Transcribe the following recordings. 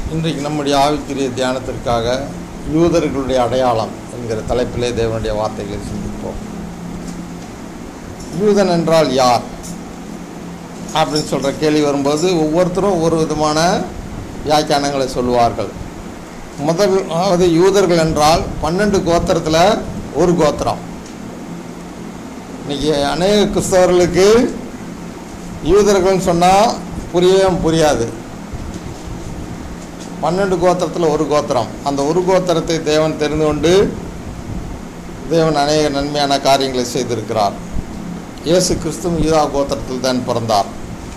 இன்றைக்கு நம்முடைய ஆவிக்குரிய தியானத்திற்காக யூதர்களுடைய அடையாளம் என்கிற தலைப்பிலே தேவனுடைய வார்த்தைகளை சிந்திப்போம் யூதன் என்றால் யார் அப்படின்னு சொல்கிற கேள்வி வரும்போது ஒவ்வொருத்தரும் ஒவ்வொரு விதமான வியாக்கியானங்களை சொல்லுவார்கள் முதலாவது யூதர்கள் என்றால் பன்னெண்டு கோத்திரத்தில் ஒரு கோத்திரம் இன்னைக்கு அநேக கிறிஸ்தவர்களுக்கு யூதர்கள்னு சொன்னால் புரியவே புரியாது பன்னெண்டு கோத்திரத்தில் ஒரு கோத்திரம் அந்த ஒரு கோத்திரத்தை தேவன் தெரிந்து கொண்டு தேவன் அநேக நன்மையான காரியங்களை செய்திருக்கிறார் இயேசு கிறிஸ்துவும் யூதா கோத்திரத்தில் தான் பிறந்தார்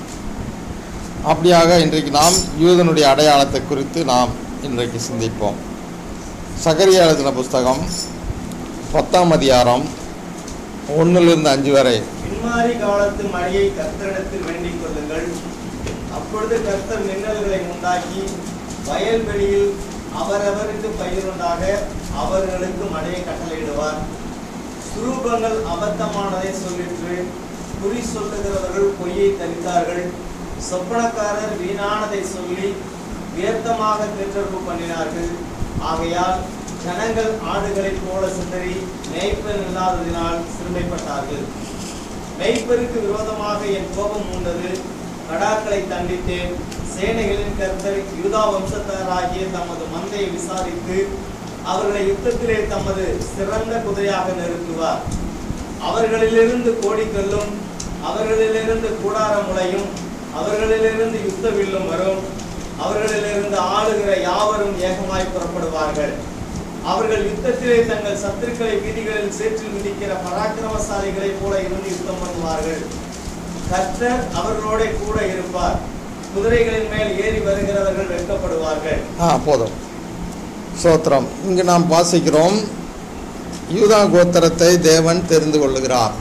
அப்படியாக இன்றைக்கு நாம் யூதனுடைய அடையாளத்தை குறித்து நாம் இன்றைக்கு சிந்திப்போம் சகரியா எழுதின புஸ்தகம் பத்தாம் அதிகாரம் ஒன்றிலிருந்து அஞ்சு வரை பின்மாரி காலத்து மழையை கர்த்தரிடத்தில் வேண்டிக் கொள்ளுங்கள் அப்பொழுது கர்த்தர் மின்னல்களை உண்டாக்கி வயல்வெளியில் அவரவருக்கு பயிருண்டாக அவர்களுக்கு மழையை கட்டளையிடுவார் சுரூபங்கள் அபத்தமானதை சொல்லிற்று குறி சொல்லுகிறவர்கள் பொய்யை தரித்தார்கள் சொப்பனக்காரர் வீணானதை சொல்லி வியர்த்தமாக பெற்றொர்பு பண்ணினார்கள் ஆகையால் ஜனங்கள் ஆடுகளைப் போல சிதறி மேய்ப்பன் இல்லாததினால் சிறுமைப்பட்டார்கள் மேய்ப்பருக்கு விரோதமாக என் கோபம் உண்டது கடாக்களை தண்டித்தேன் சேனைகளின் கர்த்தர் யூதா வம்சத்தாராகிய தமது மந்தையை விசாரித்து அவர்களை யுத்தத்திலே தமது சிறந்த குதிரையாக நிறுத்துவார் அவர்களிலிருந்து கோடிக்கல்லும் அவர்களிலிருந்து கூடார முளையும் அவர்களிலிருந்து யுத்த வில்லும் வரும் அவர்களிலிருந்து ஆளுகிற யாவரும் ஏகமாய் புறப்படுவார்கள் அவர்கள் யுத்தத்திலே தங்கள் சத்துருக்களை வீதிகளில் சேற்றில் மிதிக்கிற பராக்கிரமசாலிகளைப் போல இருந்து யுத்தம் பண்ணுவார்கள் கர்த்தர் அவர்களோட கூட இருப்பார் குதிரைகளின் மேல் ஏறி வருகிறவர்கள் வெட்கப்படுவார்கள் ஆ போதும் சோத்திரம் இங்கு நாம் வாசிக்கிறோம் யூதா கோத்திரத்தை தேவன் தெரிந்து கொள்ளுகிறார்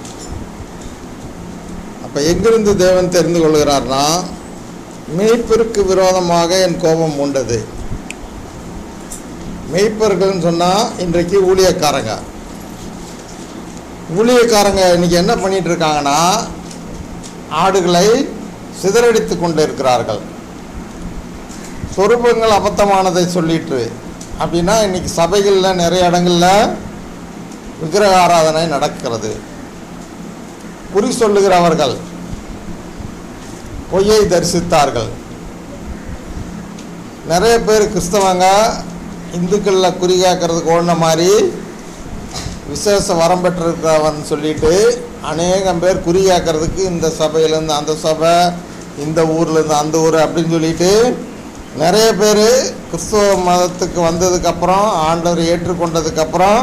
அப்போ எங்கிருந்து தேவன் தெரிந்து கொள்கிறார்னா மெய்ப்பருக்கு விரோதமாக என் கோபம் உண்டது மெய்ப்பர்கள்னு சொன்னால் இன்றைக்கு ஊழியக்காரங்க ஊழியக்காரங்க இன்னைக்கு என்ன பண்ணிட்டு இருக்காங்கன்னா ஆடுகளை சிதறடித்து கொண்டு இருக்கிறார்கள் சொரூபங்கள் அபத்தமானதை சொல்லிட்டு அப்படின்னா இன்னைக்கு சபைகளில் நிறைய இடங்களில் விக்கிரக ஆராதனை நடக்கிறது குறி சொல்லுகிறவர்கள் பொய்யை தரிசித்தார்கள் நிறைய பேர் கிறிஸ்தவங்க இந்துக்களில் குறி கேட்கறதுக்கு ஓடின மாதிரி விசேஷ வரம் பெற்றிருக்கிறவன் சொல்லிட்டு அநேகம் பேர் குறி கேட்கறதுக்கு இந்த சபையிலேருந்து அந்த சபை இந்த ஊர்லேருந்து அந்த ஊர் அப்படின்னு சொல்லிட்டு நிறைய பேர் கிறிஸ்துவ மதத்துக்கு வந்ததுக்கப்புறம் ஆண்டவர் ஏற்றுக்கொண்டதுக்கப்புறம்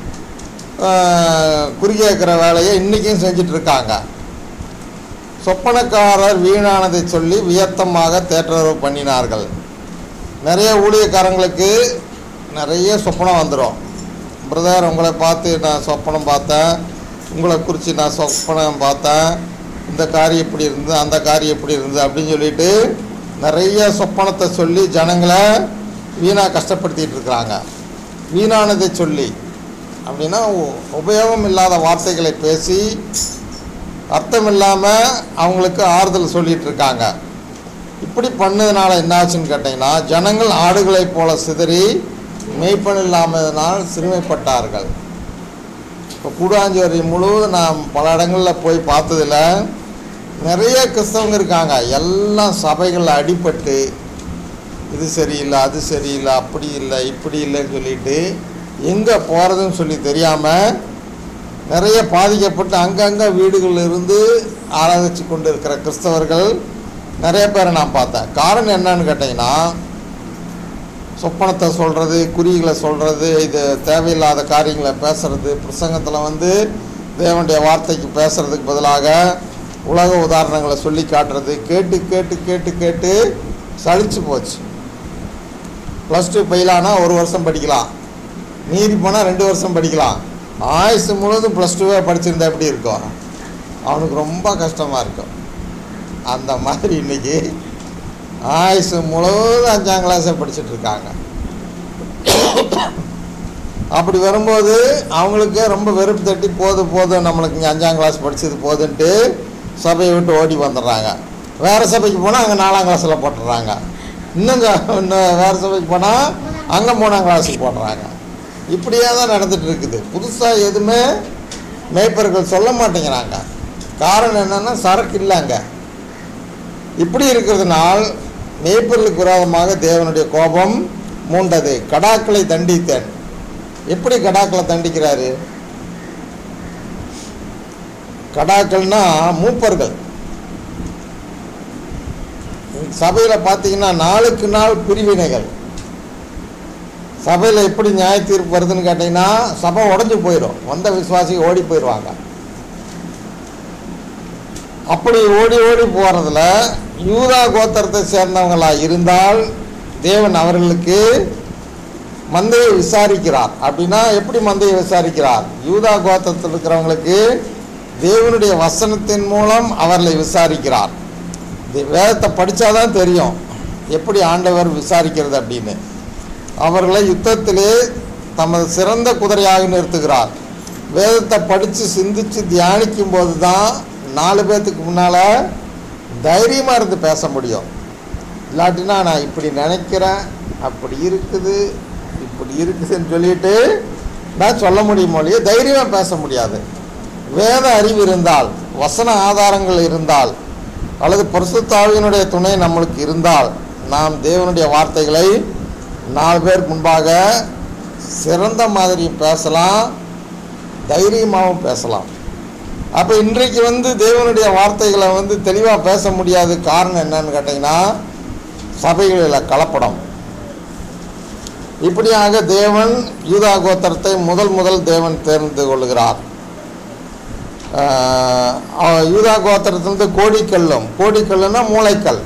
குறி கேட்குற வேலையை இன்றைக்கும் செஞ்சிட்டு இருக்காங்க சொப்பனக்காரர் வீணானதை சொல்லி வியர்த்தமாக தேற்றரவு பண்ணினார்கள் நிறைய ஊழியக்காரங்களுக்கு நிறைய சொப்பனம் வந்துடும் பிரதர் உங்களை பார்த்து நான் சொப்பனம் பார்த்தேன் உங்களை குறித்து நான் சொப்பனம் பார்த்தேன் இந்த காரியம் எப்படி இருந்தது அந்த காரியம் எப்படி இருந்தது அப்படின்னு சொல்லிட்டு நிறைய சொப்பனத்தை சொல்லி ஜனங்களை வீணாக கஷ்டப்படுத்திட்டு இருக்கிறாங்க வீணானதை சொல்லி அப்படின்னா உ- உபயோகம் இல்லாத வார்த்தைகளை பேசி அர்த்தம் இல்லாமல் அவங்களுக்கு ஆறுதல் சொல்லிட்டு இருக்காங்க இப்படி பண்ணதுனால என்னாச்சுன்னு கேட்டிங்கன்னா ஜனங்கள் ஆடுகளைப் போல சிதறி மெய்ப்பன் இல்லாமதனால் சிறுமைப்பட்டார்கள் இப்போ கூடாஞ்சேரி முழுவதும் நான் பல இடங்களில் போய் பார்த்ததில் நிறைய கிறிஸ்தவங்க இருக்காங்க எல்லாம் சபைகளில் அடிபட்டு இது சரியில்லை அது சரியில்லை அப்படி இல்லை இப்படி இல்லைன்னு சொல்லிட்டு எங்கே போகிறதுன்னு சொல்லி தெரியாமல் நிறைய பாதிக்கப்பட்டு அங்கங்கே வீடுகளில் இருந்து ஆராதிச்சு கொண்டு இருக்கிற கிறிஸ்தவர்கள் நிறைய பேரை நான் பார்த்தேன் காரணம் என்னன்னு கேட்டிங்கன்னா சொப்பனத்தை சொல்கிறது குறிகளை சொல்கிறது இது தேவையில்லாத காரியங்களை பேசுறது பிரசங்கத்தில் வந்து தேவனுடைய வார்த்தைக்கு பேசுறதுக்கு பதிலாக உலக உதாரணங்களை சொல்லி காட்டுறது கேட்டு கேட்டு கேட்டு கேட்டு சலிச்சு போச்சு ப்ளஸ் டூ ஃபெயிலானா ஒரு வருஷம் படிக்கலாம் மீறி போனால் ரெண்டு வருஷம் படிக்கலாம் ஆயுசு முழுவதும் ப்ளஸ் டூவே படிச்சிருந்தா எப்படி இருக்கும் அவனுக்கு ரொம்ப கஷ்டமாக இருக்கும் அந்த மாதிரி இன்னைக்கு ஆயுசு முழுவதும் அஞ்சாம் கிளாஸே படிச்சுட்டு இருக்காங்க அப்படி வரும்போது அவங்களுக்கு ரொம்ப வெறுப்பு தட்டி போதும் போதும் நம்மளுக்கு இங்கே அஞ்சாம் கிளாஸ் படிச்சது போதுன்ட்டு சபையை விட்டு ஓடி வந்துடுறாங்க வேறு சபைக்கு போனால் அங்கே நாலாம் கிளாஸில் போட்டுடுறாங்க இன்னுங்க இன்னும் வேறு சபைக்கு போனால் அங்கே மூணாம் கிளாஸுக்கு போடுறாங்க இப்படியே தான் நடந்துட்டு இருக்குது புதுசாக எதுவுமே மேய்ப்பர்கள் சொல்ல மாட்டேங்கிறாங்க காரணம் என்னென்னா சரக்கு இல்லைங்க இப்படி இருக்கிறதுனால் மேய்ப்பர்களுக்கு விரோதமாக தேவனுடைய கோபம் மூண்டது கடாக்களை தண்டித்தேன் எப்படி கடாக்களை தண்டிக்கிறாரு கடாக்கள்னா மூப்பர்கள் சபையில் பார்த்தீங்கன்னா நாளுக்கு நாள் பிரிவினைகள் சபையில் எப்படி நியாய தீர்ப்பு வருதுன்னு கேட்டிங்கன்னா சபை உடஞ்சி போயிடும் வந்த விசுவாசி ஓடி போயிடுவாங்க அப்படி ஓடி ஓடி போகிறதுல யூதா கோத்திரத்தை சேர்ந்தவங்களா இருந்தால் தேவன் அவர்களுக்கு மந்தையை விசாரிக்கிறார் அப்படின்னா எப்படி மந்தையை விசாரிக்கிறார் யூதா கோத்திரத்தில் இருக்கிறவங்களுக்கு தேவனுடைய வசனத்தின் மூலம் அவர்களை விசாரிக்கிறார் தி- வேதத்தை படித்தாதான் தெரியும் எப்படி ஆண்டவர் விசாரிக்கிறது அப்படின்னு அவர்களை யுத்தத்திலே தமது சிறந்த குதிரையாக நிறுத்துகிறார் வேதத்தை படித்து சிந்தித்து தியானிக்கும் போது தான் நாலு பேர்த்துக்கு முன்னால் தைரியமாக இருந்து பேச முடியும் இல்லாட்டினா நான் இப்படி நினைக்கிறேன் அப்படி இருக்குது இப்படி இருக்குதுன்னு சொல்லிட்டு நான் சொல்ல முடியும் மொழியே தைரியமாக பேச முடியாது வேத அறிவு இருந்தால் வசன ஆதாரங்கள் இருந்தால் அல்லது பரிசுத்தாவியினுடைய துணை நம்மளுக்கு இருந்தால் நாம் தேவனுடைய வார்த்தைகளை நாலு பேருக்கு முன்பாக சிறந்த மாதிரி பேசலாம் தைரியமாகவும் பேசலாம் அப்போ இன்றைக்கு வந்து தேவனுடைய வார்த்தைகளை வந்து தெளிவாக பேச முடியாது காரணம் என்னன்னு கேட்டிங்கன்னா சபைகளில் கலப்படம் இப்படியாக தேவன் யூதா கோத்திரத்தை முதல் முதல் தேவன் தேர்ந்து கொள்கிறார் ஆஹ் அவ- யூதா கோத்திரத்திலிருந்து கோடிக்கல்லும் கோடிக்கல்லுன்னா மூளைக்கல்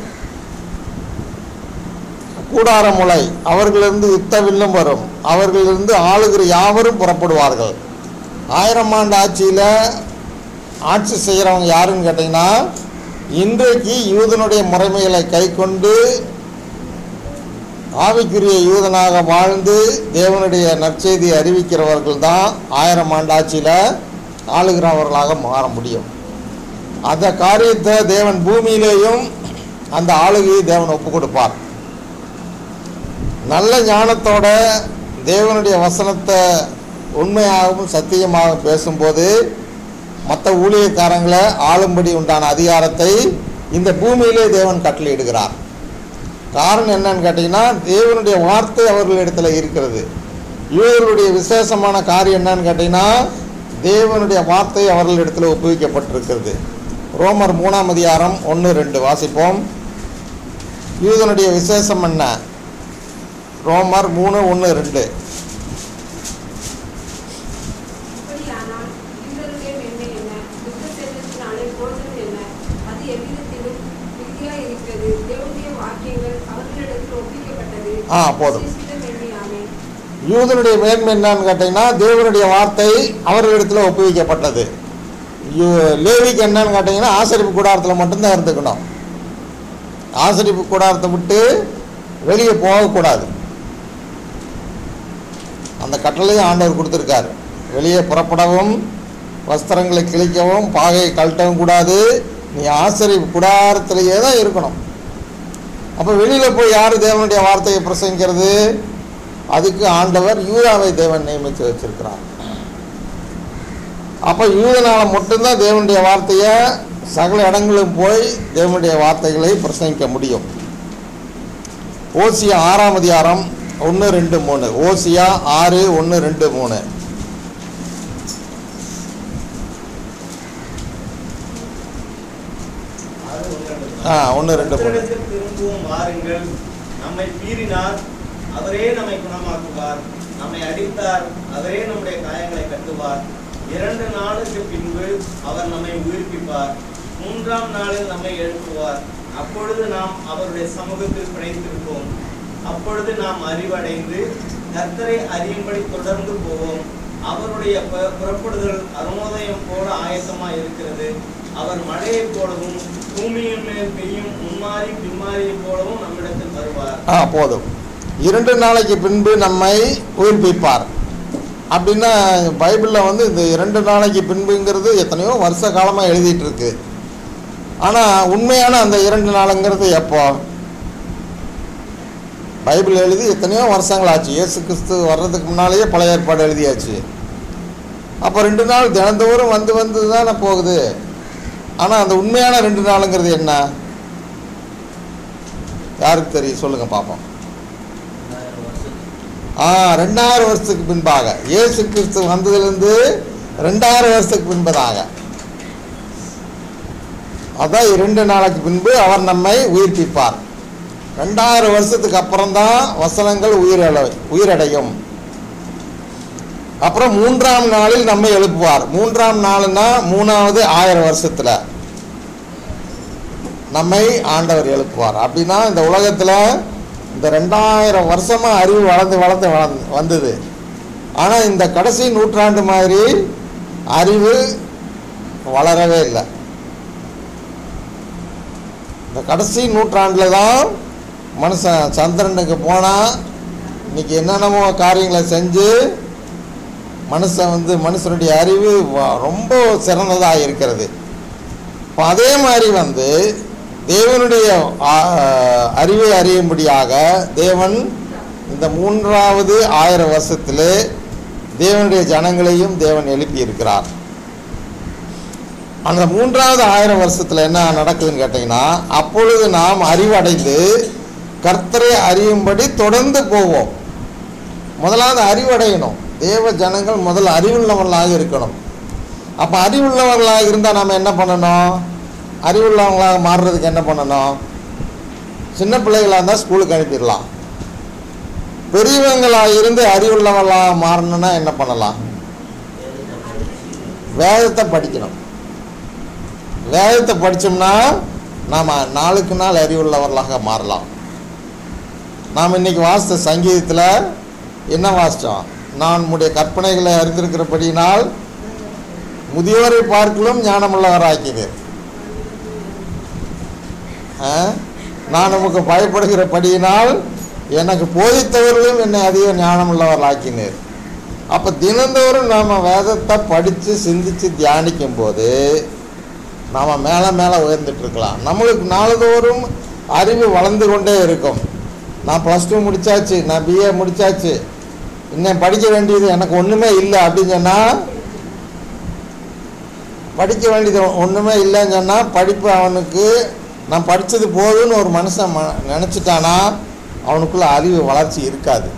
கூடார முளை அவர்களிருந்து யுத்த வில்லும் வரும் அவர்களிலிருந்து ஆளுகிற யாவரும் புறப்படுவார்கள் ஆயிரம் ஆண்டு ஆட்சியில் ஆட்சி செய்கிறவங்க யாருன்னு கேட்டிங்கன்னா இன்றைக்கு யூதனுடைய முறைமைகளை கை கொண்டு ஆவிக்குரிய யூதனாக வாழ்ந்து தேவனுடைய நற்செய்தியை அறிவிக்கிறவர்கள் தான் ஆயிரம் ஆண்டு ஆட்சியில் ஆளுகிறவர்களாக மாற முடியும் அந்த காரியத்தை தேவன் பூமியிலேயும் அந்த ஆளுகையை தேவன் ஒப்பு கொடுப்பார் நல்ல ஞானத்தோட தேவனுடைய வசனத்தை உண்மையாகவும் சத்தியமாகவும் பேசும்போது மற்ற ஊழியக்காரங்களை ஆளும்படி உண்டான அதிகாரத்தை இந்த பூமியிலே தேவன் கட்டளையிடுகிறார் காரணம் என்னன்னு கேட்டிங்கன்னா தேவனுடைய வார்த்தை அவர்களிடத்தில் இருக்கிறது யூதர்களுடைய விசேஷமான காரியம் என்னன்னு கேட்டிங்கன்னா தேவனுடைய வார்த்தை அவர்களிடத்தில் ஒப்புவிக்கப்பட்டிருக்கிறது ரோமர் மூணாம் அதிகாரம் ஒன்று ரெண்டு வாசிப்போம் யூதனுடைய விசேஷம் என்ன ரோமர் மூணு ஒன்று ரெண்டு அப்படியானால் யூதருடைய மேன்மை என்ன யுத்த சேதத்தினாலே போஜனம் என்ன அது எவ்விதத்திலும் மிகுதியாய் இருக்கிறது தேவனுடைய வாக்கியங்கள் அவர்களிடத்தில் ஒப்பிக்கப்பட்டது ஆ, போதும். விசேஷித்த மேன்மையாமே யூதனுடைய மேன்மை என்னன்னு கேட்டிங்கன்னா தேவனுடைய வார்த்தை அவர்களிடத்தில் ஒப்புவிக்கப்பட்டது யூ- லேவிக்கு என்னன்னு கேட்டிங்கன்னா ஆசரிப்பு கூடாரத்தில் மட்டும்தான் இருந்துக்கணும் ஆசரிப்பு கூடாரத்தை விட்டு வெளியே போகக்கூடாது அந்த கட்டளையும் ஆண்டவர் கொடுத்துருக்காரு வெளியே புறப்படவும் வஸ்திரங்களை கிழிக்கவும் பாகையை கழட்டவும் கூடாது நீ ஆசரிப்பு கூடாரத்திலேயே தான் இருக்கணும் அப்போ வெளியில் போய் யார் தேவனுடைய வார்த்தையை பிரசங்கிக்கிறது அதுக்கு ஆண்டவர் யூதாவை தேவன் நியமித்து வச்சிருக்கிறார் அப்போ யூதனால் மட்டும்தான் தேவனுடைய வார்த்தையை சகல இடங்களும் போய் தேவனுடைய வார்த்தைகளை பிரசங்கிக்க முடியும் ஓசியா ஆறாம் அதிகாரம் ஒன்று ரெண்டு மூணு ஓசியா ஆறு ஒன்று ரெண்டு மூணு ஆறு ஒன்று ரெண்டு. ஆ ஒன்று ரெண்டு மூணு கர்த்தரிடத்தில் திரும்பவும் வாருங்கள் நம்மை பீறினார் அவரே நம்மை குணமாக்குவார் நம்மை அடித்தார் அவரே நம்முடைய காயங்களை கட்டுவார் இரண்டு நாளுக்கு பின்பு அவர் நம்மை உயிர்ப்பிப்பார் மூன்றாம் நாளில் நம்மை எழுப்புவார் அப்பொழுது நாம் அவருடைய சமூகத்தில் பிழைத்திருப்போம் அப்பொழுது நாம் அறிவடைந்து கர்த்தரை அறியும்படி தொடர்ந்து போவோம் அவருடைய பு- புறப்படுதல் அருணோதயம் போல ஆயத்தமாய் இருக்கிறது அவர் மழையைப் போலவும் பூமியின் மேல் பெய்யும் முன்மாறி பின்மாறியைப் போலவும் நம்மிடத்தில் வருவார் ஆ போதும் இரண்டு நாளைக்கு பின்பு நம்மை உயிர்ப்பிப்பார் அப்படின்னா பைபிளில் வந்து இந்த இரண்டு நாளைக்கு பின்புங்கிறது எத்தனையோ வருஷ காலமாக எழுதிட்டு இருக்கு ஆனால் உண்மையான அந்த இரண்டு நாளுங்கிறது எப்போ பைபிள் எழுதி எத்தனையோ வருஷங்கள் ஆச்சு இயேசு கிறிஸ்து வர்றதுக்கு முன்னாலேயே பழைய ஏற்பாடு எழுதியாச்சு அப்போ ரெண்டு நாள் தினந்தோறும் வந்து வந்து தானே போகுது ஆனால் அந்த உண்மையான ரெண்டு நாளுங்கிறது என்ன யாருக்கு தெரியும் சொல்லுங்க பார்ப்போம் ரெண்டாயிரம் வருஷத்துக்கு ஆ ரெண்டாயிரம் வருஷத்துக்கு பின்பாக இயேசு கிறிஸ்து வந்ததுலேருந்து ரெண்டாயிரம் வருஷத்துக்கு பின்பதாக அதான் இரண்டு நாளைக்கு பின்பு அவர் நம்மை உயிர்ப்பிப்பார் ரெண்டாயிரம் வருஷத்துக்கு அப்புறம்தான் வசனங்கள் உயிரடை உயிரடையும் அப்புறம் மூன்றாம் நாளில் நம்மை எழுப்புவார் மூன்றாம் நாள்னா மூணாவது ஆயிரம் வருஷத்துல நம்மை ஆண்டவர் எழுப்புவார் அப்படின்னா இந்த உலகத்துல இந்த ரெண்டாயிரம் வருஷமா அறிவு வளர்ந்து வளர்ந்து வளர்ந்து வந்தது ஆனா இந்த கடைசி நூற்றாண்டு மாதிரி அறிவு வளரவே இல்லை இந்த கடைசி நூற்றாண்டில் தான் மனுஷன் சந்திரனுக்கு போனால் இன்னைக்கு என்னென்னமோ காரியங்களை செஞ்சு மனுஷன் வந்து மனுஷனுடைய அறிவு வ- ரொம்ப சிறந்ததாக இருக்கிறது இப்போ அதே மாதிரி வந்து தேவனுடைய ஆ, அறிவை அறியும்படியாக தேவன் இந்த மூன்றாவது ஆயிரம் வருஷத்திலே தேவனுடைய ஜனங்களையும் தேவன் எழுப்பி இருக்கிறார் அந்த மூன்றாவது ஆயிரம் வருஷத்துல என்ன நடக்குதுன்னு கேட்டிங்கன்னா அப்பொழுது நாம் அறிவடைந்து கர்த்தரை அறியும்படி தொடர்ந்து போவோம் முதலாவது அறிவடையணும் தேவ ஜனங்கள் முதல்ல அறிவுள்ளவர்களாக இருக்கணும் அப்போ அறிவுள்ளவர்களாக இருந்தால் நம்ம என்ன பண்ணணும் அறிவுள்ளவங்களாக மாறுறதுக்கு என்ன பண்ணணும் சின்ன பிள்ளைகளாக இருந்தால் ஸ்கூலுக்கு அனுப்பிடலாம் பெரியவங்களாக இருந்து அறிவுள்ளவர்களாக மாறணும்னா என்ன பண்ணலாம் வேதத்தை படிக்கணும் வேதத்தை படித்தோம்னா நாம் நாளுக்கு நாள் அறிவுள்ளவர்களாக மாறலாம் நாம் இன்னைக்கு வாசித்த சங்கீதத்தில் என்ன வாசித்தோம் நான் உம்முடைய கற்பனைகளை அறிந்திருக்கிறபடியினால் முதியோரை பார்க்கலும் ஞானமுள்ளவராக்கினீர் ஆ? நான் உமக்கு பயப்படுகிறபடியினால் எனக்கு போதித்தவர்களும் என்னை அதிக ஞானமுள்ளவர்களாக்கினீர் அப்போ தினந்தோறும் நாம் வேதத்தை படித்து சிந்தித்து தியானிக்கும் போது நாம் மேலே மேலே உயர்ந்துட்டு இருக்கலாம் நம்மளுக்கு நாள்தோறும் அறிவு வளர்ந்து கொண்டே இருக்கும் நான் ப்ளஸ் டூ முடித்தாச்சு நான் பிஏ முடித்தாச்சு இன்னும் படிக்க வேண்டியது எனக்கு ஒன்றுமே இல்லை அப்படின்னு சொன்னால் படிக்க வேண்டியது ஒன்றுமே இல்லைன்னு சொன்னால் படிப்பு அவனுக்கு நான் படித்தது போதும்னு ஒரு மனுஷன் ம நினச்சிட்டானா அவனுக்குள்ள அறிவு வளர்ச்சி இருக்காது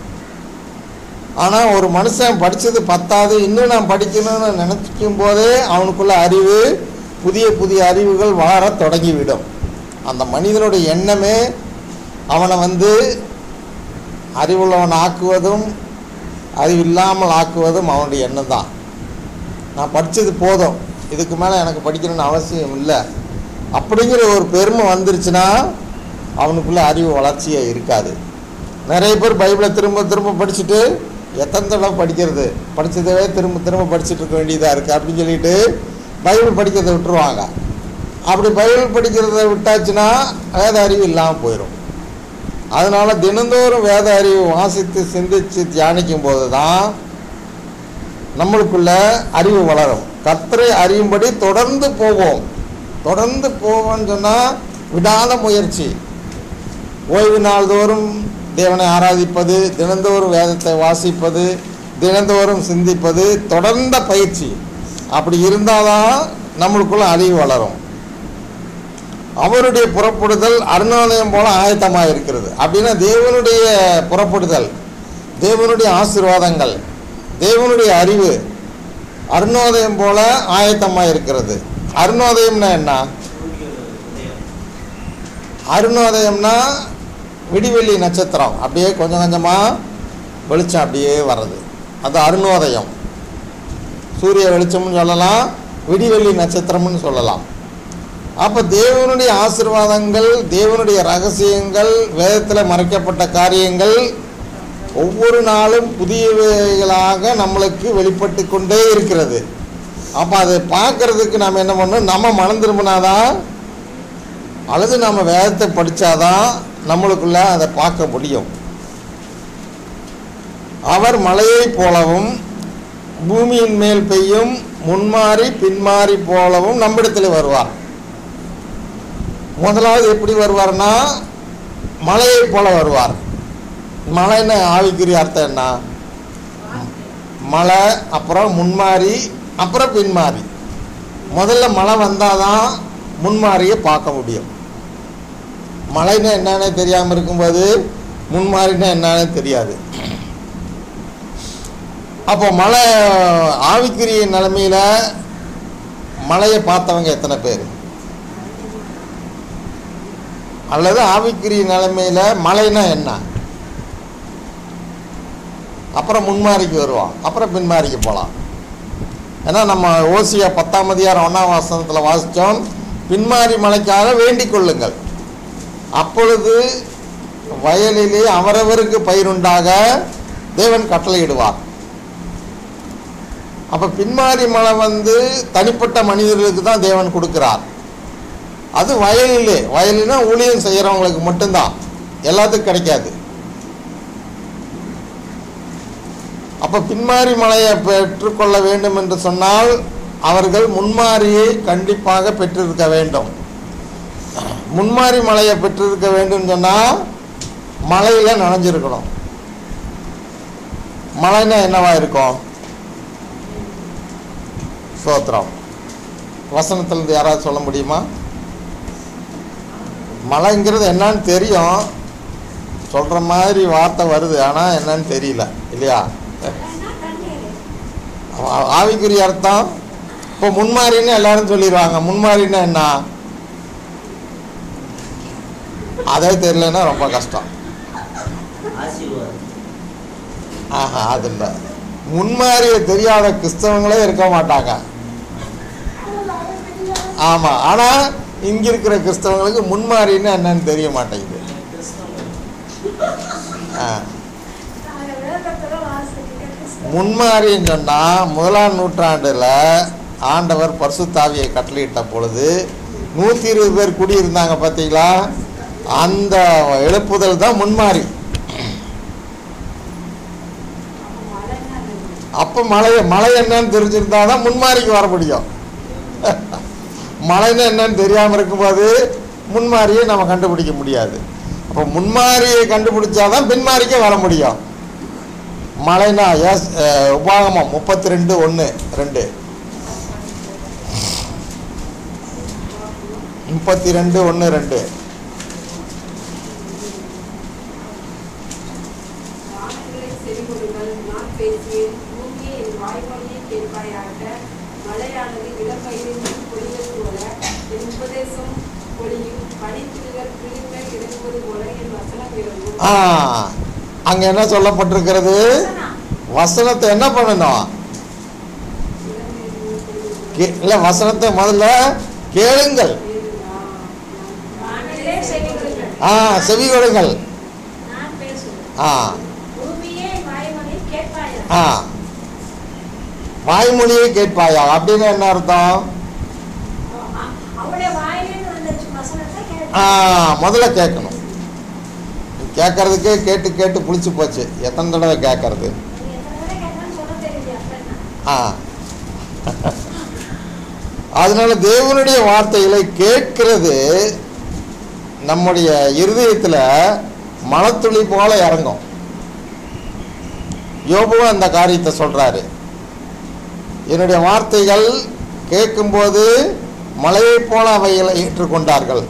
ஆனால் ஒரு மனுஷன் படித்தது பத்தாது இன்னும் நான் படிக்கணும்னு நினைக்கும் போதே அவனுக்குள்ள அறிவு புதிய புதிய அறிவுகள் வளரத் தொடங்கிவிடும் அந்த மனிதனுடைய எண்ணமே அவனை வந்து அறிவுள்ளவன் ஆக்குவதும் அறிவில்லாமல் ஆக்குவதும் அவனுடைய எண்ணம் தான் நான் படித்தது போதும் இதுக்கு மேலே எனக்கு படிக்கணும்னு அவசியம் இல்லை அப்படிங்கிற ஒரு பெருமை வந்துருச்சுன்னா அவனுக்குள்ள அறிவு வளர்ச்சியே இருக்காது நிறைய பேர் பைபிளை திரும்ப திரும்ப படிச்சுட்டு எத்தனை தடவை படிக்கிறது படித்ததவே திரும்ப திரும்ப படிச்சுட்டு இருக்க வேண்டியதாக இருக்குது அப்படின்னு சொல்லிட்டு பைபிள் படிக்கிறதை விட்டுருவாங்க அப்படி பைபிள் படிக்கிறத விட்டாச்சுன்னா வேத அறிவு இல்லாமல் போயிடும் அதனால் தினந்தோறும் வேத அறிவு வாசித்து சிந்தித்து தியானிக்கும் போது தான் நம்மளுக்குள்ள அறிவு வளரும் கர்த்தரை அறியும்படி தொடர்ந்து போவோம் தொடர்ந்து போவோம்னு சொன்னால் விடாத முயற்சி ஓய்வு நாள்தோறும் தேவனை ஆராதிப்பது தினந்தோறும் வேதத்தை வாசிப்பது தினந்தோறும் சிந்திப்பது தொடர்ந்த பயிற்சி அப்படி இருந்தால் தான் நம்மளுக்குள்ள அறிவு வளரும் அவருடைய புறப்படுதல் அருணோதயம் போல ஆயத்தமாக இருக்கிறது அப்படின்னா தேவனுடைய புறப்படுதல் தேவனுடைய ஆசீர்வாதங்கள் தேவனுடைய அறிவு அருணோதயம் போல ஆயத்தமாக இருக்கிறது அருணோதயம்னா என்ன சூரிய உதயம் அருணோதயம்னா விடிவெள்ளி நட்சத்திரம் அப்படியே கொஞ்சம் கொஞ்சமாக வெளிச்சம் அப்படியே வர்றது அது அருணோதயம் சூரிய வெளிச்சம்னு சொல்லலாம் விடிவெள்ளி நட்சத்திரம்னு சொல்லலாம் அப்போ தேவனுடைய ஆசீர்வாதங்கள் தேவனுடைய ரகசியங்கள் வேதத்தில் மறைக்கப்பட்ட காரியங்கள் ஒவ்வொரு நாளும் புதியவைகளாக நம்மளுக்கு வெளிப்பட்டு கொண்டே இருக்கிறது அப்போ அதை பார்க்கறதுக்கு நம்ம என்ன பண்ணணும் நம்ம மனம் திரும்பினாதான் அல்லது நம்ம வேதத்தை படித்தாதான் நம்மளுக்குள்ள அதை பார்க்க முடியும் அவர் மலையைப் போலவும் பூமியின் மேல் பெய்யும் முன்மாறி பின்மாறி போலவும் நம்மிடத்தில் வருவார் முதலாவது எப்படி வருவார்னா மலையைப் போல வருவார் மழைன்னு ஆவிக்குரிய அர்த்தம் என்ன மழை அப்புறம் முன்மாறி அப்புறம் பின்மாறி முதல்ல மழை வந்தால் தான் முன்மாறியை பார்க்க முடியும் மழைன்னா என்னன்னு தெரியாமல் இருக்கும்போது முன்மாறினா என்னன்னு தெரியாது அப்போ மழை ஆவிக்குரிய நிலைமையில மழையை பார்த்தவங்க எத்தனை பேர் அல்லது ஆவிக்குரிய நிலைமையில மழைனா என்ன அப்புறம் முன்மாரிக்கு வருவோம் அப்புறம் பின்மாரிக்கு போகலாம் ஏன்னா நம்ம ஓசியா பத்தாம் அதிகாரம் ஒன்றாம் வாசனத்தில் வாசித்தோம் பின்மாரி மழைக்காக வேண்டிக் கொள்ளுங்கள் அப்பொழுது வயலிலே அவரவருக்கு பயிருண்டாக தேவன் கட்டளையிடுவார் அப்போ பின்மாரி மழை வந்து தனிப்பட்ட மனிதர்களுக்கு தான் தேவன் கொடுக்கிறார் அது வயலிலே வயலினா ஊழியம் செய்கிறவங்களுக்கு மட்டும்தான் எல்லாத்துக்கும் கிடைக்காது அப்போ பின்மாரி மலையை பெற்றுக்கொள்ள வேண்டும் என்று சொன்னால் அவர்கள் முன்மாரியை கண்டிப்பாக பெற்றிருக்க வேண்டும் முன்மாரி மலையை பெற்றிருக்க வேண்டும் சொன்னால் மலையில் நனைஞ்சிருக்கணும் மலைன்னா என்னவா இருக்கும் சோத்திரம் வசனத்திலிருந்து யாராவது சொல்ல முடியுமா மலைங்கிறது என்னன்னு தெரியும் சொல்கிற மாதிரி வார்த்தை வருது ஆனால் என்னன்னு தெரியல இல்லையா ஆ- ஆவிக்குரிய அர்த்தம் இப்போ முன்மாறின்னு எல்லாரும் சொல்லிடுவாங்க முன்மாறின்னா என்ன அதே தெரியலன்னா ரொம்ப கஷ்டம் ஆசீர்வாதம் ஆஹா அது இல்லை முன்மாறிய தெரியாத கிறிஸ்தவங்களே இருக்க மாட்டாங்க ஆமாம் ஆனால் இங்கே இருக்கிற கிறிஸ்தவங்களுக்கு முன்மாறின்னு என்னன்னு தெரிய மாட்டேங்குது ஆ முன்மாறின்னு சொன்னால் முதலாம் நூற்றாண்டில் ஆண்டவர் பரிசுத்தாவியை கட்டளையிட்ட பொழுது நூற்றி இருபது பேர் குடியிருந்தாங்க பார்த்தீங்களா அந்த எழுப்புதல் தான் முன்மாறி அப்போ மழை மழை என்னன்னு தெரிஞ்சிருந்தா தான் முன்மாரிக்கு வர முடியும் மழைன்னு என்னன்னு தெரியாமல் இருக்கும்போது முன்மாரியை நம்ம கண்டுபிடிக்க முடியாது அப்போ முன்மாரியை கண்டுபிடிச்சாதான் பின்மாரிக்கே வர முடியும் மழைனா எஸ் அஹ், உபாகமம் முப்பத்தி ரெண்டு ஒன்று ரெண்டு முப்பத்தி ரெண்டு ஒன்று ரெண்டு வானங்களை செவிகொடுங்கள் நான் பேசியேன் பூமியே என் வாய்மொழியை கேட்பாயாக மழையானது இளப்பயிரின் பொழிவது போல என் உபதேசம் பொழியும் பனித்துளிகள் கிளிமேல் இறங்குவது போல என் வசனம் இறங்கும் ஆ அங்கே என்ன சொல்லப்பட்டிருக்கிறது வசனத்தை என்ன பண்ணணும் கே- இல்லை வசனத்தை முதல்ல கேளுங்கள் வானிலே செவிகொடுங்கள். ஆ செவி கொடுங்கள் நான் பேசுவேன். ஆ பூமியே வாய்மொழி கேட்பாயாக. ஆ வாய்மொழியை கேட்பாயா அப்படின்னு என்ன அர்த்தம் அ- அவருடைய வாயிலிருந்து வந்த வசனத்தை கேட்க. ஆ முதல்ல கேட்கணும் கேட்கறதுக்கே கேட்டு கேட்டு புளிச்சு போச்சு எத்தனை தடவை கேட்கறது நீ எத்தனை தடவை கேட்டாலும் சொல்ல தெரியலையா? அப்புறம் என்ன? ஆ அதனால தேவனுடைய வார்த்தைகளை கேட்கிறது நம்முடைய இருதயத்தில் மனத்துளி போல இறங்கும் யோபுவும் அந்த காரியத்தை சொல்றாரு என்னுடைய வார்த்தைகள் கேட்கும்போது மலையைப் போல அவைகளை ஏற்றுக்கொண்டார்கள்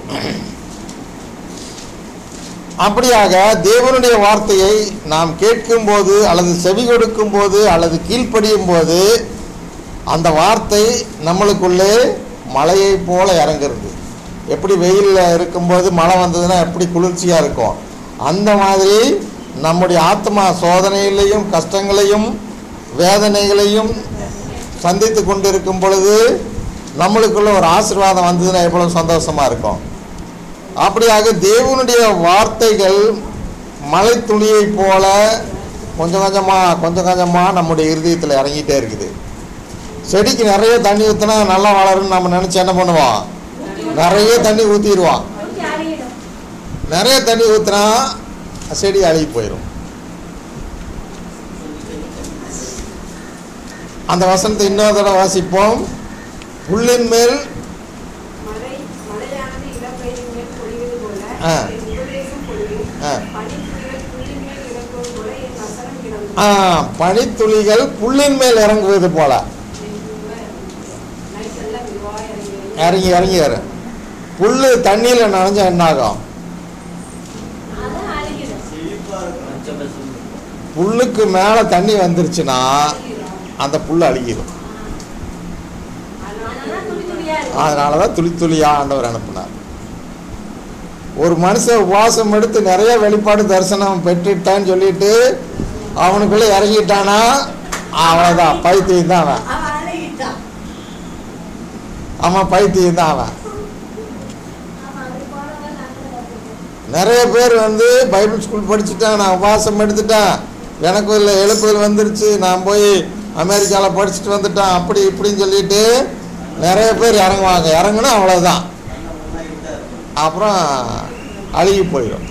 அப்படியாக தேவனுடைய வார்த்தையை நாம் கேட்கும்போது அல்லது செவி கொடுக்கும் போது அல்லது கீழ்ப்படியும் போது அந்த வார்த்தை நம்மளுக்குள்ளே மலையைப் போல இறங்குறது எப்படி வெயிலில் இருக்கும்போது மழை வந்ததுன்னா எப்படி குளிர்ச்சியாக இருக்கும் அந்த மாதிரி நம்முடைய ஆத்மா சோதனையிலையும் கஷ்டங்களையும் வேதனைகளையும் சந்தித்து கொண்டு இருக்கும் பொழுது நம்மளுக்குள்ள ஒரு ஆசீர்வாதம் வந்ததுன்னா எவ்வளவு சந்தோஷமா இருக்கும் அப்படியாக தேவனுடைய வார்த்தைகள் மழை துளியைப் போல கொஞ்சம் கொஞ்சமாக கொஞ்சம் கொஞ்சமாக நம்முடைய இருதயத்தில் இறங்கிட்டே இருக்குது செடிக்கு நிறைய தண்ணி ஊற்றினா நல்லா வளரும்னு நம்ம நினச்சி என்ன பண்ணுவோம் நிறைய தண்ணி ஊற்றிடுவோம் கொஞ்சம் அழியிடும். நிறைய தண்ணி ஊற்றினா செடி அழுகி போயிடும் அந்த வசனத்தை இன்னொரு தடவை வாசிப்போம் புல்லின் மேல் மழை மழையானது இளப்பயிரின் மேல் பொழிவது போல ஆ. என் உபதேசம் பொழியும் ஆ. பனித்துளிகள் புல்லின் மேல் இறங்குவது ஆ, பனித்துளிகள் புல்லின் மேல் இறங்குவது போல நைட் எல்லாம் மெதுவா இறங்கி இறங்கி இறங்கி வரும் புல்லு தண்ணியில் நனைஞ்சா என்ன ஆகும் அதான் அழுகிடும் செழிப்பா இருக்கும் பச்சை பசுமை புல்லுக்கு மேலே தண்ணி வந்துருச்சுன்னா இறங்கிடும். அந்த புல் அழுகிடும் அதனால துளி துளியா இருக்கு அதனால தான் துளி துளியாக ஆண்டவர் அனுப்புனார் ஒரு மனுஷன் உபவாசம் எடுத்து நிறைய வெளிப்பாடு தரிசனம் பெற்றுட்டான்னு சொல்லிட்டு அவனுக்குள்ளே இறங்கிட்டானா அவ்வளோதான் பைத்தியம் தான் அவன் அவன் அழுகிட்டான் அவன் பைத்தியம் தான் அவன் அவன் அது போனவன் நாங்களும் கத்துக்கிட்டோம் நிறைய பேர் வந்து பைபிள் ஸ்கூல் படிச்சுட்டேன் நான் உபவாசம் எடுத்துட்டேன் எனக்கு இல்லை எழுப்புதல் வந்துருச்சு நான் போய் அமெரிக்காவில் படிச்சுட்டு வந்துட்டேன் அப்படி இப்படின்னு சொல்லிட்டு நிறைய பேர் இறங்குவாங்க இறங்குனா அவ்வளோதான் கண்ணமெல்லாம் இருட்டா இருக்கும் அப்புறம் அழுகி போயிடும்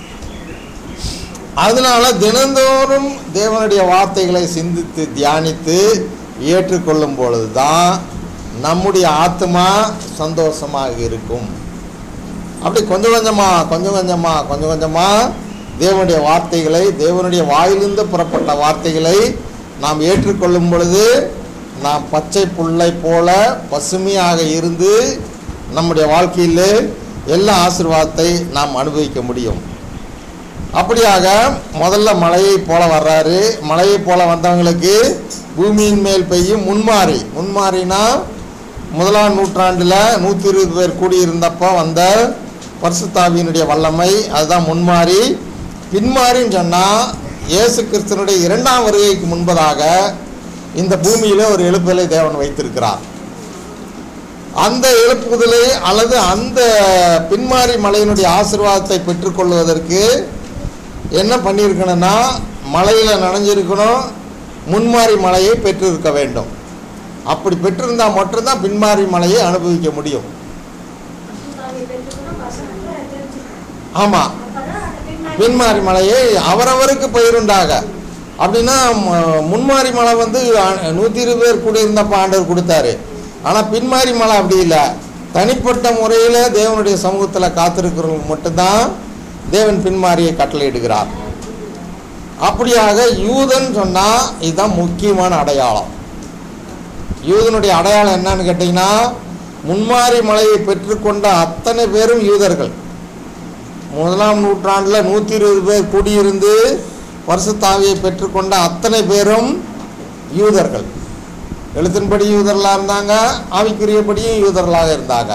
அதனால தினந்தோறும் தேவனுடைய வார்த்தைகளை சிந்தித்து தியானித்து ஏற்றுக்கொள்ளும் பொழுது தான் நம்முடைய ஆத்மா சந்தோஷமாக இருக்கும் அப்படி கொஞ்சம் கொஞ்சமாக கொஞ்சம் கொஞ்சமாக கொஞ்சம் கொஞ்சமாக தேவனுடைய வார்த்தைகளை தேவனுடைய வாயிலிருந்து புறப்பட்ட வார்த்தைகளை நாம் ஏற்றுக்கொள்ளும் பொழுது நாம் பச்சை புல்லை போல பசுமையாக இருந்து நம்முடைய வாழ்க்கையில் எல்லா ஆசீர்வாதத்தை நாம் அனுபவிக்க முடியும் அப்படியாக முதல்ல மழையை போல வர்றாரு மழையை போல வந்தவங்களுக்கு பூமியின் மேல் பெய்யும் முன்மாறி முன்மாறினா முதலாம் நூற்றாண்டில் நூற்றி இருபது பேர் கூடியிருந்தப்போ வந்த பரிசுத்தாவியினுடைய வல்லமை அதுதான் முன்மாறி பின்மாறின்னு சொன்னால் இயேசு கிறிஸ்தனுடைய இரண்டாம் வருகைக்கு முன்பதாக இந்த பூமியில ஒரு எழுப்புதலை தேவன் வைத்திருக்கிறார் அந்த எழுப்புதலை அல்லது அந்த பின்மாறி மலையினுடைய ஆசீர்வாதத்தை பெற்றுக்கொள்வதற்கு என்ன பண்ணியிருக்கணும்னா மலையில் நனைஞ்சிருக்கணும் முன்மாறி மலையை பெற்றிருக்க வேண்டும் அப்படி பெற்றிருந்தால் மட்டும்தான் பின்மாறி மலையை அனுபவிக்க முடியும் அசுத்தாவை பெற்றுக்கணும் வசனத்தை தெரிஞ்சுக்கணும் ஆமாம் அப்பதான் அந்த பின்மாறி பின்மாரி மலையை அவரவருக்கு பயிருண்டாக அப்படின்னா ம- முன்மாரி மலை வந்து நூற்றி இருபது பேர் கூடியிருந்தப்ப ஆண்டவர் கொடுத்தாரு ஆனால் பின்மாரி மலை அப்படி இல்லை தனிப்பட்ட முறையில் தேவனுடைய சமூகத்தில் காத்திருக்கிறவங்களுக்கு மட்டும்தான் தேவன் பின்மாரியை கட்டளையிடுகிறார் அப்படியாக யூதன் சொன்னால் இதுதான் முக்கியமான அடையாளம் யூதனுடைய அடையாளம் என்னன்னு கேட்டிங்கன்னா முன்மாரி மலையை பெற்றுக்கொண்ட அத்தனை பேரும் யூதர்கள் முதலாம் நூற்றாண்டில் நூற்றி இருபது பேர் கூடியிருந்து வருஷத்தாவியை பெற்றுக்கொண்ட அத்தனை பேரும் யூதர்கள் எழுத்தின்படி யூதர்களாக இருந்தாங்க ஆவிக்குரியபடியும் யூதர்களாக இருந்தாங்க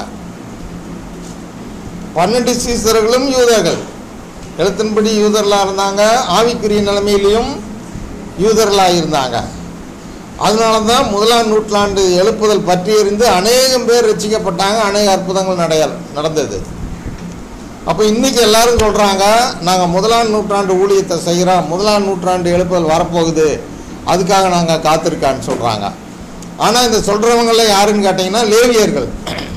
பன்னெண்டு சீசர்களும் யூதர்கள் எழுத்தின்படி யூதர்களாக இருந்தாங்க ஆவிக்குரிய நிலைமையிலையும் யூதர்களாக இருந்தாங்க அதனால தான் முதலாம் நூற்றாண்டு எழுப்புதல் பற்றி இருந்து அநேகம் பேர் ரசிக்கப்பட்டாங்க அநேக அற்புதங்கள் நடைய நடந்தது அப்போ இன்றைக்கி எல்லாரும் சொல்கிறாங்க நாங்கள் முதலாம் நூற்றாண்டு ஊழியத்தை செய்கிறோம் முதலாம் நூற்றாண்டு எழுப்புதல் வரப்போகுது அதுக்காக நாங்கள் காத்திருக்கான்னு சொல்கிறாங்க ஆனால் இந்த சொல்கிறவங்களாம் யாருன்னு கேட்டிங்கன்னா லேவியர்கள்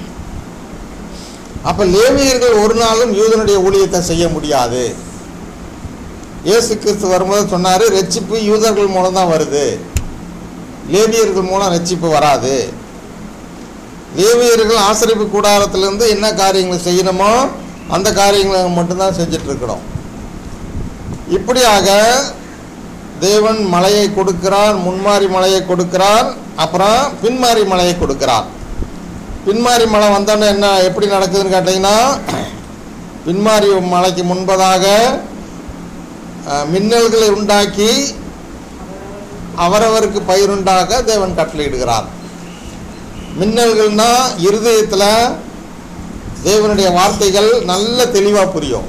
அப்போ லேவியர்கள் ஒரு நாளும் யூதனுடைய ஊழியத்தை செய்ய முடியாது இயேசு கிறிஸ்து வரும்போது சொன்னார் ரட்சிப்பு யூதர்கள் மூலம் தான் வருது லேவியர்கள் மூலம் ரட்சிப்பு வராது லேவியர்கள் ஆசிரியப்பு கூடாரத்திலிருந்து என்ன காரியங்களை செய்யணுமோ அந்த காரியங்களை மட்டும்தான் செஞ்சுட்டு இருக்கிறோம் இப்படியாக தேவன் மலையை கொடுக்கிறார் முன்மாரி மலையை கொடுக்கிறார் அப்புறம் பின்மாரி மலையை கொடுக்கிறார் பின்மாரி மலை வந்தோடனே என்ன எப்படி நடக்குதுன்னு கேட்டிங்கன்னா பின்மாரி மலைக்கு முன்பதாக அஹ், மின்னல்களை உண்டாக்கி அவரவருக்கு பயிருண்டாக தேவன் கட்டளையிடுகிறார் மின்னல்கள்னா இருதயத்தில் தேவனுடைய வார்த்தைகள் நல்ல தெளிவாக புரியும்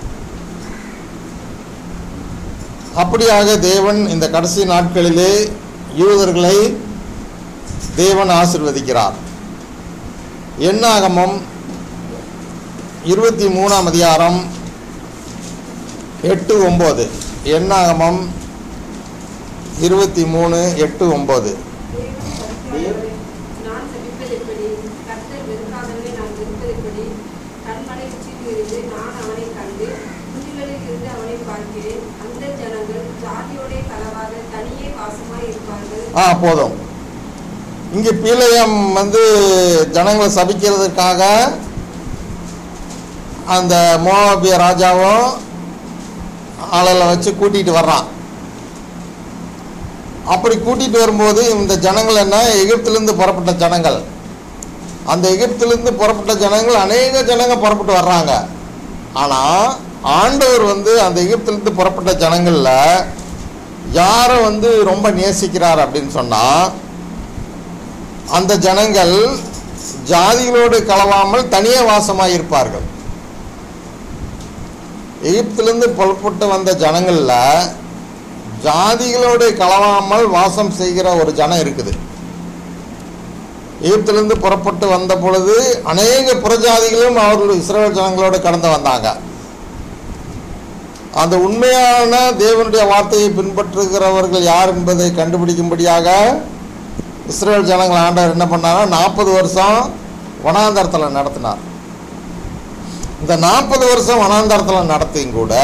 அப்படியாக தேவன் இந்த கடைசி நாட்களிலே யூதர்களை தேவன் ஆசிர்வதிக்கிறார் எண்ணாகமம் இருபத்தி மூணாம் அதிகாரம் எட்டு ஒம்பது எண்ணாகமம் இருபத்தி மூணு எட்டு ஒம்பது நான் சபிப்பது எப்படி கர்த்தர் வெறுக்காதவனை நான் வெறுப்பது எப்படி கண்மலை உச்சியில் இருந்து நான் அவனை கண்டு குஞ்சுகளில் இருந்து அவனை பார்க்கிறேன் அந்த ஜனங்கள் ஜாதியோடே கலவாக தனியே வாசமாய் இருப்பார்கள் ஆ போதும் இங்கே பீலையம் வந்து ஜனங்களை சபிக்கிறதுக்காக அந்த மோபிய ராஜாவும் ஆளலை வச்சு கூட்டிகிட்டு வர்றான் அப்படி கூட்டிகிட்டு வரும்போது இந்த ஜனங்கள் என்ன எகிப்திலிருந்து புறப்பட்ட ஜனங்கள் அந்த எகிப்திலிருந்து புறப்பட்ட ஜனங்கள் அநேக ஜனங்க புறப்பட்டு வர்றாங்க ஆனால் ஆண்டவர் வந்து அந்த எகிப்திலிருந்து புறப்பட்ட ஜனங்களில் யாரை வந்து ரொம்ப நேசிக்கிறார் அப்படின்னு சொன்னால் அந்த ஜனங்கள் ஜாதிகளோடு கலவாமல் தனியே வாசமாக இருப்பார்கள் எகிப்திலிருந்து புறப்பட்டு வந்த ஜனங்களில் ஜாதிகளோடு கலவாமல் வாசம் செய்கிற ஒரு ஜனம் இருக்குது எகிப்திலிருந்து புறப்பட்டு வந்த பொழுது அநேக புறஜாதிகளும் அவர்கள் இஸ்ரேல் ஜனங்களோடு கடந்து வந்தாங்க அந்த உண்மையான தேவனுடைய வார்த்தையை பின்பற்றுகிறவர்கள் யார் என்பதை கண்டுபிடிக்கும்படியாக இஸ்ரேல் ஜனங்கள் ஆண்டவர் என்ன பண்ணாரா நாற்பது வருஷம் வனாந்தரத்தில் நடத்தினார் இந்த நாற்பது வருஷம் வனாந்தரத்தில் நடத்தியும் கூட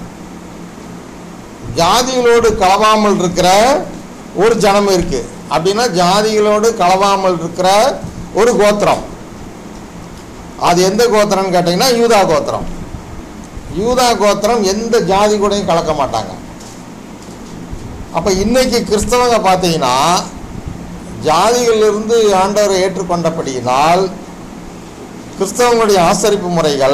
ஜாதிகளோடு கலவாமல் இருக்கிற ஒரு ஜனம் இருக்கு அப்படின்னா ஜாதிகளோடு கலவாமல் இருக்கிற ஒரு கோத்திரம் அது எந்த கோத்திரம்னு கேட்டிங்கன்னா யூதா கோத்திரம் யூதா கோத்திரம் எந்த ஜாதி கூடயும் கலக்க மாட்டாங்க அப்போ இன்னைக்கு கிறிஸ்தவங்க பார்த்தீங்கன்னா ஜாதிகளிலிருந்து ஆண்டவரை ஏற்றுக்கொண்டபடியினால் கிறிஸ்தவங்களுடைய ஆசரிப்பு முறைகள்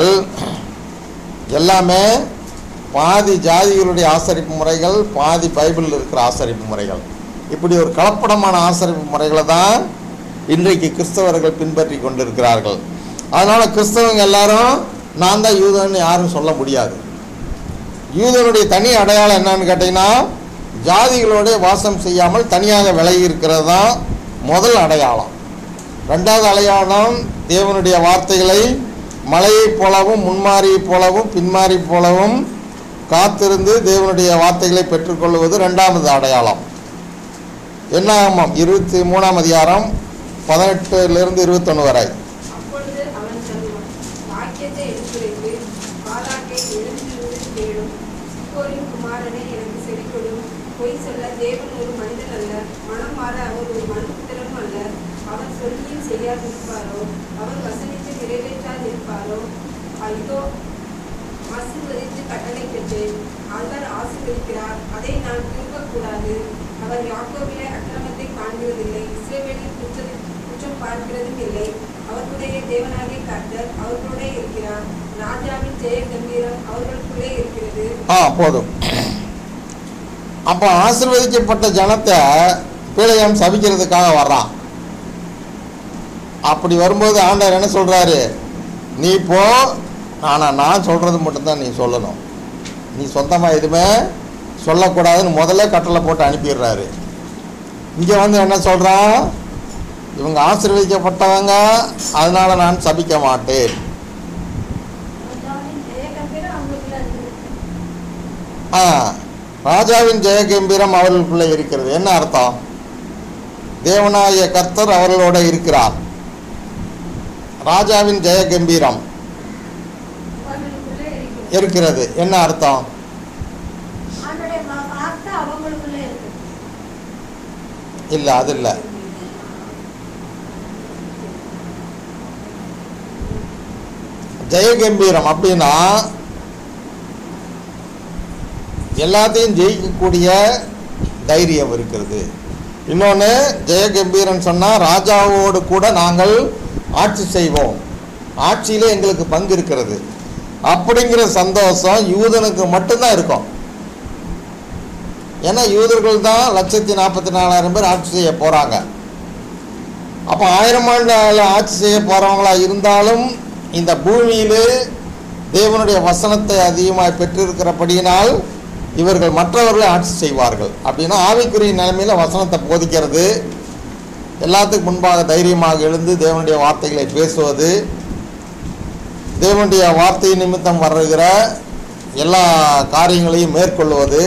எல்லாமே பாதி ஜாதிகளுடைய ஆசரிப்பு முறைகள் பாதி பைபிளில் இருக்கிற ஆசரிப்பு முறைகள் இப்படி ஒரு கலப்படமான ஆசரிப்பு முறைகளை தான் இன்றைக்கு கிறிஸ்தவர்கள் பின்பற்றி கொண்டிருக்கிறார்கள் அதனால் கிறிஸ்தவங்க எல்லாரும் நான் தான் யூதன்னு யாரும் சொல்ல முடியாது யூதனுடைய தனி அடையாளம் என்னன்னு கேட்டிங்கன்னா ஜாதிகளோட வாசம் செய்யாமல் தனியாக விலகி இருக்கிறது தான் முதல் அடையாளம் ரெண்டாவது அடையாளம் தேவனுடைய வார்த்தைகளை மலையைப் போலவும் முன்மாறியைப் போலவும் பின்மாறி போலவும் காத்திருந்து தேவனுடைய வார்த்தைகளை பெற்றுக்கொள்வது ரெண்டாவது அடையாளம் என்ன ஆமாம் இருபத்தி மூணாம் அதிகாரம் பதினெட்டுலேருந்து இருபத்தொன்று வரை அப்பொழுது அவன் சொல்லுவான் வாக்கியத்தை எடுத்துரைத்து பாலாக்கை எழுந்திருந்து தேடும் சிப்போரின் குமாரனே எனக்கு செவி கொடும் பொய் சொல்ல தேவன் ஒரு மனிதன் அல்ல மனம் மாற அவர் ஒரு மனுபுத்திரனும் அல்ல அவர் சொல்லியும் செய்யாதிருப்பாரோ அவர் வசனித்து நிறைவேற்றாதிருப்பாரோ இதோ ஆசீர்வதித்து கட்டளை பெற்றேன் அவர் ஆசீர்வதிக்கிறார் அதை நான் திரும்பக்கூடாது அவர் யாக்கோபிலே அக்கிரமத்தை காண்கிறதில்லை இஸ்ரவேலின் குற்றம் குற்றம் பார்க்கிறதும் இல்லை அவர்களுடைய தேவனாகிய கர்த்தர் அவர்களுடைய இருக்கிறார் ராஜாவின் ஜெய கம்பீரம் அவர்களுக்குள்ளே இருக்கிறது ஆ போதும் அப்போ ஆசீர்வதிக்கப்பட்ட ஜனத்தை பிழையம் சபிக்கிறதுக்காக வர்றான் அப்படி வரும்போது ஆண்டவர் என்ன சொல்கிறாரு நீ போ ஆனால் நான் சொல்கிறது மட்டும்தான் நீ சொல்லணும் நீ சொந்தமாக எதுவுமே சொல்லக்கூடாதுன்னு முதல்ல கட்டளை போட்டு அனுப்பிடுறாரு இங்கே வந்து என்ன சொல்கிறான் இவங்க ஆசீர்வதிக்கப்பட்டவங்க அதனால நான் சபிக்க மாட்டேன் ராஜாவின் ஜெயகம்பீரம் அவங்களுக்குள்ள இருக்குது ஆ ராஜாவின் ஜெயகம்பீரம் அவர்களுக்குள்ளே இருக்கிறது என்ன அர்த்தம் தேவனாய கர்த்தர் அவர்களோட இருக்கிறார் ராஜாவின் ஜெயகம்பீரம் அவர்களுக்குள்ளே இருக்குது இருக்கிறது என்ன அர்த்தம் ஆண்டுடைய வார்த்தை அவங்களுக்குள்ளே இருக்குது இல்லை அது இல்லை ஜெயகம்பீரம் அப்படின்னா எல்லாத்தையும் ஜெயிக்கக்கூடிய தைரியம் இருக்கிறது இன்னொன்று ஜெயகம்பீரன் சொன்னால் ராஜாவோடு கூட நாங்கள் ஆட்சி செய்வோம் ஆட்சியில் எங்களுக்கு பங்கு இருக்கிறது அப்படிங்கிற சந்தோஷம் யூதனுக்கு மட்டும்தான் இருக்கும் ஏன்னா யூதர்கள் தான் லட்சத்தி நாற்பத்தி நாலாயிரம் பேர் ஆட்சி செய்ய போகிறாங்க அப்போ ஆயிரம் ஆண்டு ஆட்சி செய்ய போகிறவங்களா இருந்தாலும் இந்த பூமியில் தேவனுடைய வசனத்தை அதிகமாக பெற்றிருக்கிறபடியினால் இவர்கள் மற்றவர்களை ஆட்சி செய்வார்கள் அப்படின்னா ஆவிக்குரிய நிலைமையில் வசனத்தை போதிக்கிறது எல்லாத்துக்கும் முன்பாக தைரியமாக எழுந்து தேவனுடைய வார்த்தைகளை பேசுவது தேவனுடைய வார்த்தை நிமித்தம் வருகிற எல்லா காரியங்களையும் மேற்கொள்வது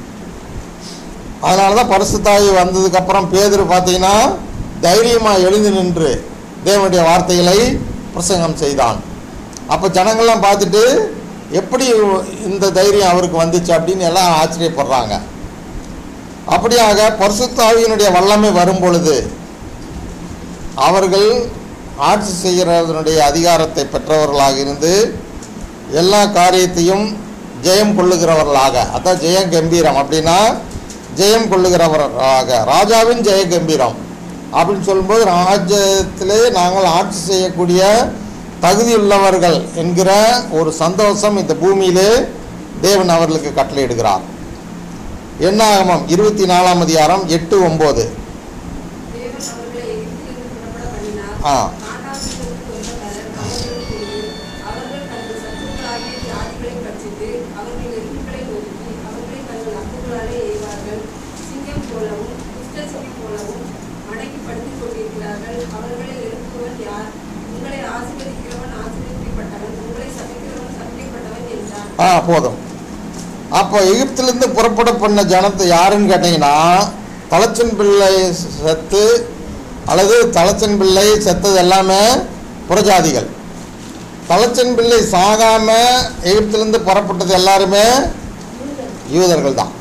அதனால தான் பரிசுத்தாய் வந்ததுக்கப்புறம் பேதர் பார்த்தீங்கன்னா தைரியமாக எழுந்து நின்று தேவனுடைய வார்த்தைகளை பிரசங்கம் செய்தான் அப்போ ஜனங்கள்லாம் பார்த்துட்டு எப்படி இந்த தைரியம் அவருக்கு வந்துச்சு அப்படின்னு எல்லாம் ஆச்சரியப்படுறாங்க அப்படியாக பரிசுத்தாவியினுடைய வல்லமை வரும் பொழுது அவர்கள் ஆட்சி செய்கிறதனுடைய அதிகாரத்தை பெற்றவர்களாக இருந்து எல்லா காரியத்தையும் ஜெயம் கொள்ளுகிறவர்களாக அதான் ஜெயம் கம்பீரம் அப்படின்னா ஜெயம் கொள்ளுகிறவராக ராஜாவின் ஜெய கம்பீரம் அப்படின்னு சொல்லும்போது ராஜ்யத்திலே நாங்கள் ஆட்சி செய்யக்கூடிய தகுதியுள்ளவர்கள் என்கிற ஒரு சந்தோஷம் இந்த பூமியிலே தேவன் அவர்களுக்கு கட்டளையிடுகிறார் என்னாகமம் இருபத்தி நாலாம் அதிகாரம் எட்டு ஒம்பது தேவன் அவர்களை எகிப்திலிருந்து புறப்பட பண்ணினார். ஆ. கானானிலிருந்து வந்த பலர் அவர்களுக்குள்ளே, அவர்கள் தங்கள் சத்துருக்களாகிய ஜாதிகளை பட்சித்து, அவர்கள் எலும்புகளை நொறுக்கி, அவர்களை தங்கள் அம்புகளாலே எய்வார்கள். சிங்கம் போலவும், துஷ்டசிவி போலவும் மடக்கி படுத்துக் கொண்டிருக்கிறார்கள். அவர்களை எழுப்புவன் யார்? உங்களை ஆசீர்வதிக்கிறவன் ஆசீர்வதிக்கப்பட்டவன், உங்களை சபிக்கிறவன் சபிக்கப்பட்டவன் என்றார். ஆ போதும் அப்போ எகிப்திலிருந்து புறப்பட பண்ண ஜனத்தை யாருன்னு கேட்டிங்கன்னா தலச்சன் பிள்ளை செத்து அல்லது தலச்சன் பிள்ளை செத்தது எல்லாமே புறஜாதிகள் தலச்சன் பிள்ளை சாகாம எகிப்திலிருந்து புறப்பட்டது எல்லாருமே யூதர்கள் தான்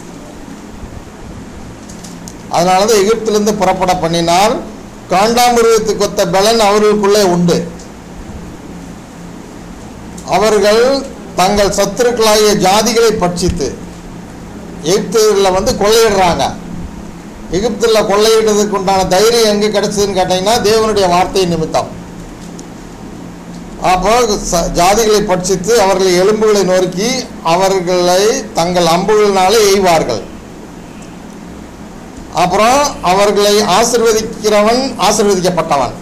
அதனால தான் எகிப்திலிருந்து புறப்பட பண்ணினால் காண்டாமிருகத்துக்கு ஒத்த பலன் அவர்களுக்குள்ளே உண்டு அவர்கள் தங்கள் சத்துருக்களாகிய ஜாதிகளை பட்சித்து எகிப்தில் வந்து கொள்ளையிடுறாங்க எகிப்தில் கொள்ளையிடுறதுக்கு உண்டான தைரியம் எங்கே கிடைச்சதுன்னு கேட்டிங்கன்னா தேவனுடைய வார்த்தை நிமித்தம் அப்போ ச- ஜாதிகளை பட்சித்து அவர்கள் எலும்புகளை நொறுக்கி அவர்களை தங்கள் அம்புகளினாலே எய்வார்கள் அப்புறம் அவர்களை ஆசிர்வதிக்கிறவன் ஆசிர்வதிக்கப்பட்டவன்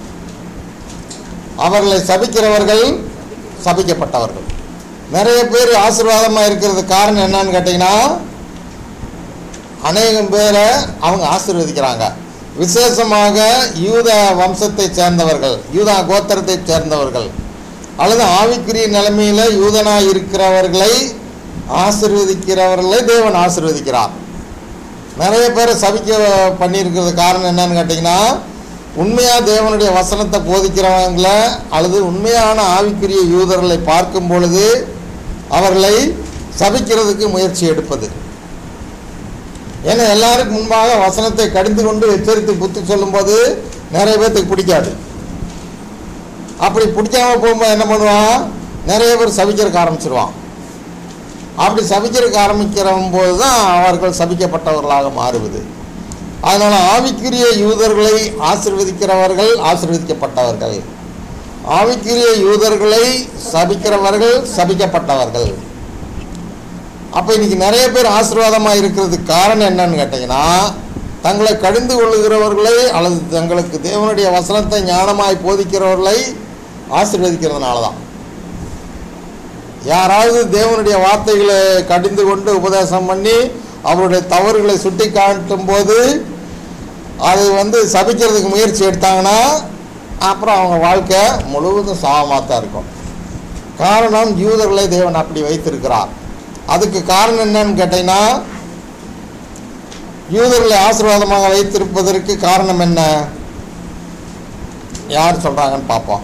அவர்களை சபிக்கிறவர்கள் சபிக்கப்பட்டவர்கள் நிறைய பேர் ஆசீர்வாதமாக இருக்கிறது காரணம் என்னன்னு கேட்டிங்கன்னா அநேகம் பேரை அவங்க ஆசீர்வதிக்கிறாங்க விசேஷமாக யூத வம்சத்தை சேர்ந்தவர்கள் யூதா கோத்திரத்தை சேர்ந்தவர்கள் அல்லது ஆவிக்குரிய நிலைமையில் யூதனாக இருக்கிறவர்களை ஆசீர்வதிக்கிறவர்களை தேவன் ஆசீர்வதிக்கிறார் நிறைய பேரை சபிக்க பண்ணியிருக்கிறது காரணம் என்னன்னு கேட்டிங்கன்னா உண்மையாக தேவனுடைய வசனத்தை போதிக்கிறவங்கள அல்லது உண்மையான ஆவிக்குரிய யூதர்களை பார்க்கும் பொழுது அவர்களை சபிக்கிறதுக்கு முயற்சி எடுப்பது ஏன்னா எல்லாருக்கும் முன்பாக வசனத்தை கடிந்து கொண்டு எச்சரித்து புத்தி சொல்லும்போது நிறைய பேர்த்துக்கு பிடிக்காது அப்படி பிடிக்காம போகும்போது என்ன பண்ணுவான் நிறைய பேர் சபிக்கிறதுக்கு ஆரம்பிச்சிருவான் அப்படி சபிக்கிறதுக்கு ஆரம்பிக்கிற போது தான் அவர்கள் சபிக்கப்பட்டவர்களாக மாறுவது அதனால் ஆவிக்குரிய யூதர்களை ஆசீர்வதிக்கிறவர்கள் ஆசீர்வதிக்கப்பட்டவர்கள் ஆவிக்குரிய யூதர்களை சபிக்கிறவர்கள் சபிக்கப்பட்டவர்கள் அப்போ இன்னைக்கு நிறைய பேர் ஆசீர்வாதமாக இருக்கிறதுக்கு காரணம் என்னன்னு கேட்டிங்கன்னா தங்களை கடிந்து கொள்ளுகிறவர்களை அல்லது தங்களுக்கு தேவனுடைய வசனத்தை ஞானமாய் போதிக்கிறவர்களை ஆசீர்வதிக்கிறதுனால தான் யாராவது தேவனுடைய வார்த்தைகளை கடிந்து கொண்டு உபதேசம் பண்ணி அவருடைய தவறுகளை சுட்டி காட்டும் போது அது வந்து சபிக்கிறதுக்கு முயற்சி எடுத்தாங்கன்னா அப்புறம் அவங்க வாழ்க்கை முழுவதும் சாபமாக தான் இருக்கும் காரணம் யூதர்களை தேவன் அப்படி வைத்திருக்கிறார் அதுக்கு காரணம் என்னன்னு கேட்டீங்கன்னா யூதர்களை ஆசீர்வாதமாக வைத்திருப்பதற்கு காரணம் என்ன யார் சொல்கிறாங்கன்னு பார்ப்போம்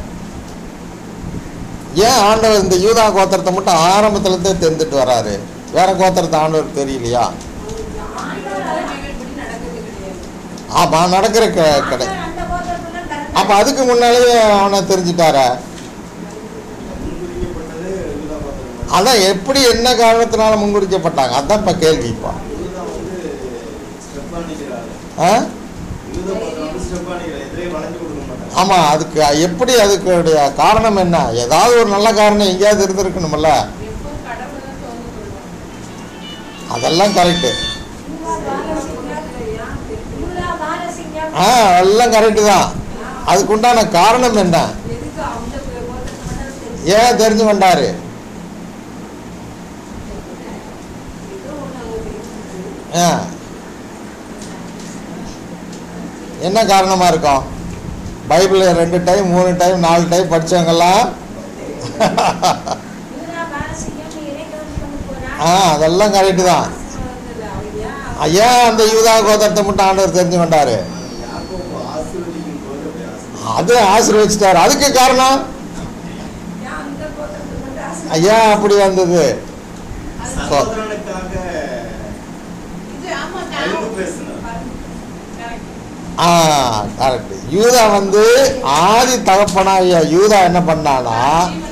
ஏன் ஆண்டவர் இந்த யூதா கோத்திரத்தை மட்டும் ஆரம்பத்துலேருந்தே தெரிந்துட்டு வராரு வேற கோத்திரத்தை ஆண்டவர் தெரியலையா அவங்களுக்கு ஆண்டவர் தலைமைகள்படி நடக்கிறது கிடையாது. ஆமாம் நடக்கிற க- கடை அந்த கோத்திரத்துல கரெக்டா அப்போ அதுக்கு முன்னாலேயே அவனை தெரிஞ்சுட்டாரா முன்குறிக்கப்பட்டது யூதா கோத்திரம் அதான் எப்படி என்ன காரணத்தினால முன்குறிக்கப்பட்டாங்க அதான் இப்போ கேள்வி இப்போ யூதா வந்து ஸ்டெப்பானிக்கிறாரு ஆ யூதா கோத்திரம் வந்து ஸ்டெப்பானிக்கிறார் எதிரே வளைஞ்சு கொடுக்க மாட்டாங்க ஆமாம் அதுக்கு எப்படி அதுக்குடைய காரணம் என்ன ஏதாவது ஒரு நல்ல காரணம் எங்கேயாவது இருந்திருக்கணும்ல எப்போ கடவுளை தான் தோந்து கொள்வாங்க அதெல்லாம் கரெக்டு யூதா பாலசிங்கம் யூதா பாலசிங்கம் ஆ எல்லாம் கரெக்டு தான் அதுக்கு உண்டான காரணம் என்ன எதுக்கு அந்த கோத்திரத்தை மட்டும் தெரிஞ்சு ஏன் தெரிஞ்சு கொண்டாரு ஏதோ ஒன்று அவங்க தெரிஞ்சுக்கிட்டு ஆ என்ன காரணமாக இருக்கும் பைபிளில் ரெண்டு டைம் மூணு டைம் நாலு டைம் படித்தவங்கெல்லாம் யூதா பாலசிங்கம் இறைக்கவன் கொண்டு போனா ஆ அதெல்லாம் கரெக்டு தான் ஆசீர்வாதம் இல்லை. அவங்க ஏன் ஏன் அந்த யூதா கோத்திரத்தை மட்டும் ஆண்டவர் தெரிஞ்சு கொண்டாரு யாக்கோபு ஆசீர்வதிக்கும் போது அப்படி ஆசீர்வதி அது ஆசீர்வச்சிட்டாரு அதுக்கு காரணம் ஏன் அந்த கோத்திரத்தை மட்டும் ஆசீர்வாதம் ஐயா அப்படி வந்தது சகோதரனுக்காக இது ஆமா அழிவு பேசினார் கரெக்ட் ஆ கரெக்ட் யூதா வந்து ஆதி தகப்பனாகிய யூதா என்ன பண்ணானா